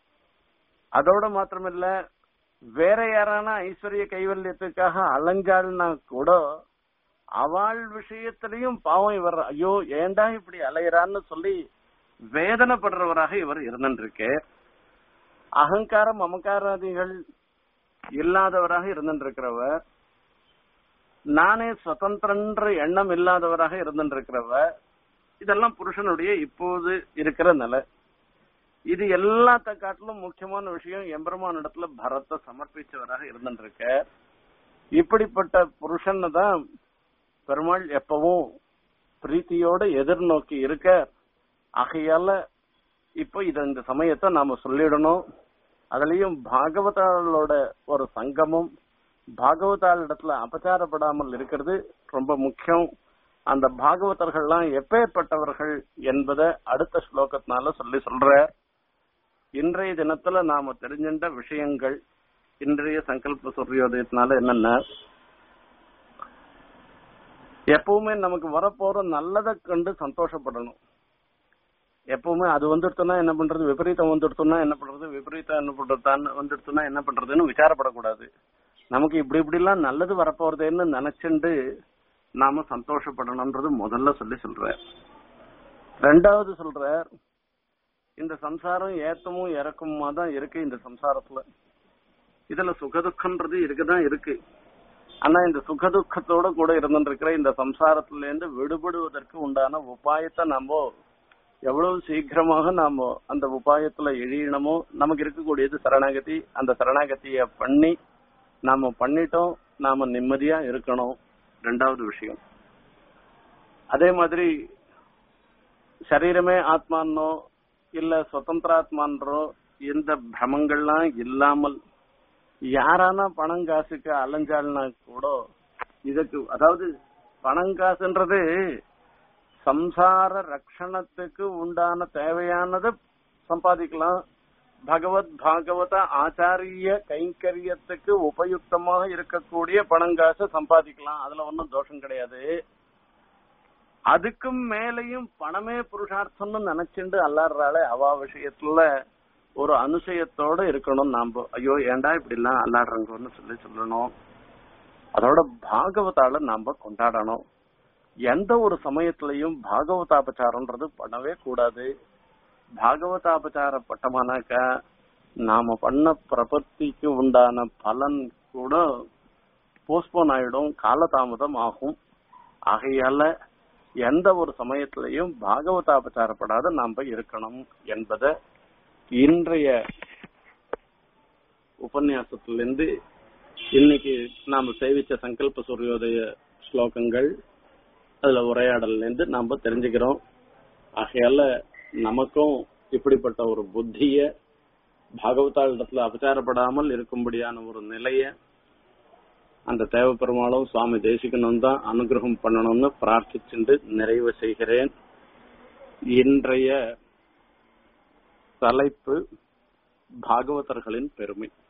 அதோட மாத்திரமில்ல வேற யாரான ஐஸ்வர்ய கைவல்யத்துக்காக அலைஞ்சாள்னா கூட அவள் விஷயத்திலையும் பாவம் இவர் ஐயோ ஏண்டா இப்படி அலையறான்னு சொல்லி வேதனைப்படுறவராக இவர் இருந்துருக்கு அகங்காரம் மமக்காராதிகள் இல்லாதவராக இருந்துருக்கிறவர் நானே சுதந்திரன்ற எண்ணம் இல்லாதவராக இருந்துருக்கிறவர் இதெல்லாம் புருஷனுடைய இப்போது இருக்கிற நிலை இது எல்லாத்த காட்டிலும் முக்கியமான விஷயம் எம்பெருமான் இடத்துல பரத்தை சமர்ப்பிச்சவராக இருந்துருக்க இப்படிப்பட்ட புருஷன் தான் பெருமாள் எப்பவும் பிரீத்தியோட எதிர்நோக்கி இருக்க ஆகையால இப்ப இத இந்த சமயத்தை நாம சொல்லிடணும் அதுலயும் பாகவதாளோட ஒரு சங்கமம் பாகவதாள் இடத்துல அபச்சாரப்படாமல் இருக்கிறது ரொம்ப முக்கியம் அந்த பாகவதர்கள்லாம் எப்பேற்பட்டவர்கள் என்பதை அடுத்த ஸ்லோகத்தினால சொல்லி சொல்ற இன்றைய தினத்துல நாம தெரிஞ்சின்ற விஷயங்கள் இன்றைய சங்கல்ப சூரியோதயத்தினால என்னென்ன எப்பவுமே நமக்கு வரப்போற நல்லதை கண்டு சந்தோஷப்படணும் எப்பவுமே அது வந்துடுத்துனா என்ன பண்றது விபரீதம் வந்துடுத்துனா என்ன பண்றது விபரீதம் என்ன பண்றதுன்னு வந்துடுத்துனா என்ன பண்றதுன்னு விசாரப்படக்கூடாது நமக்கு இப்படி இப்படி எல்லாம் நல்லது வரப்போறதேன்னு நினைச்சுண்டு நாம சந்தோஷப்படணும்ன்றது முதல்ல சொல்லி சொல்ற ரெண்டாவது சொல்ற இந்த சம்சாரம் ஏத்தமும் இறக்கமுமா தான் இருக்கு இந்த சம்சாரத்துல இதுல சுகதுக்கம்ன்றது இருக்குதான் இருக்கு ஆனா இந்த சுகதுக்கத்தோட கூட இருந்துருக்கிற இந்த சம்சாரத்துல இருந்து விடுபடுவதற்கு உண்டான உபாயத்தை நாம எவ்வளவு சீக்கிரமாக நாம அந்த உபாயத்துல எழியணுமோ நமக்கு இருக்கக்கூடியது சரணாகதி அந்த சரணாகதிய பண்ணி நாம பண்ணிட்டோம் நாம நிம்மதியா இருக்கணும் ரெண்டாவது விஷயம் அதே மாதிரி சரீரமே ஆத்மானோ இல்ல சுதந்திராத்மான்றோ இந்த பிரமங்கள்லாம் இல்லாமல் யாரானா பணம் காசுக்கு அலைஞ்சால்னா கூட இதுக்கு அதாவது பணம் காசுன்றது சம்சார ரக்ஷணத்துக்கு உண்டான தேவையானதை சம்பாதிக்கலாம் பகவத் பாகவத ஆச்சாரிய கைங்கரியத்துக்கு உபயுக்தமாக இருக்கக்கூடிய பணங்காசை சம்பாதிக்கலாம் அதுல ஒன்றும் தோஷம் கிடையாது அதுக்கும் மேலையும் பணமே புருஷார்த்தம்னு நினைச்சுண்டு அல்லாடுறாளே அவா விஷயத்துல ஒரு அனுசயத்தோட இருக்கணும் நாம ஐயோ ஏண்டா இப்படி எல்லாம் அல்லாடுறங்கன்னு சொல்லி சொல்லணும் அதோட பாகவதால நாம கொண்டாடணும் எந்த ஒரு சமயத்திலையும் பாகவதாபச்சாரம்ன்றது பண்ணவே கூடாது பாகவதாபச்சாரப்பட்டமானாக்க நாம பண்ண பிரபத்திக்கு உண்டான பலன் கூட போஸ்ட்போன் ஆயிடும் காலதாமதம் ஆகும் ஆகையால எந்த ஒரு சமயத்திலையும் பாகவதாபச்சாரப்படாத நாம இருக்கணும் என்பதை இன்றைய உபன்யாசத்திலிருந்து இன்னைக்கு நாம சேவிச்ச சங்கல்ப சூரியோதய ஸ்லோகங்கள் அதுல உரையாடல்ல இருந்து நாம தெரிஞ்சுக்கிறோம் ஆகையால நமக்கும் இப்படிப்பட்ட ஒரு புத்திய பாகவதாளிடத்துல அபச்சாரப்படாமல் இருக்கும்படியான ஒரு நிலைய அந்த தேவ பெருமாளும் சுவாமி தேசிகனும் தான் அனுகிரகம் பண்ணணும்னு பிரார்த்திச்சுண்டு நிறைவு செய்கிறேன் இன்றைய தலைப்பு பாகவதர்களின் பெருமை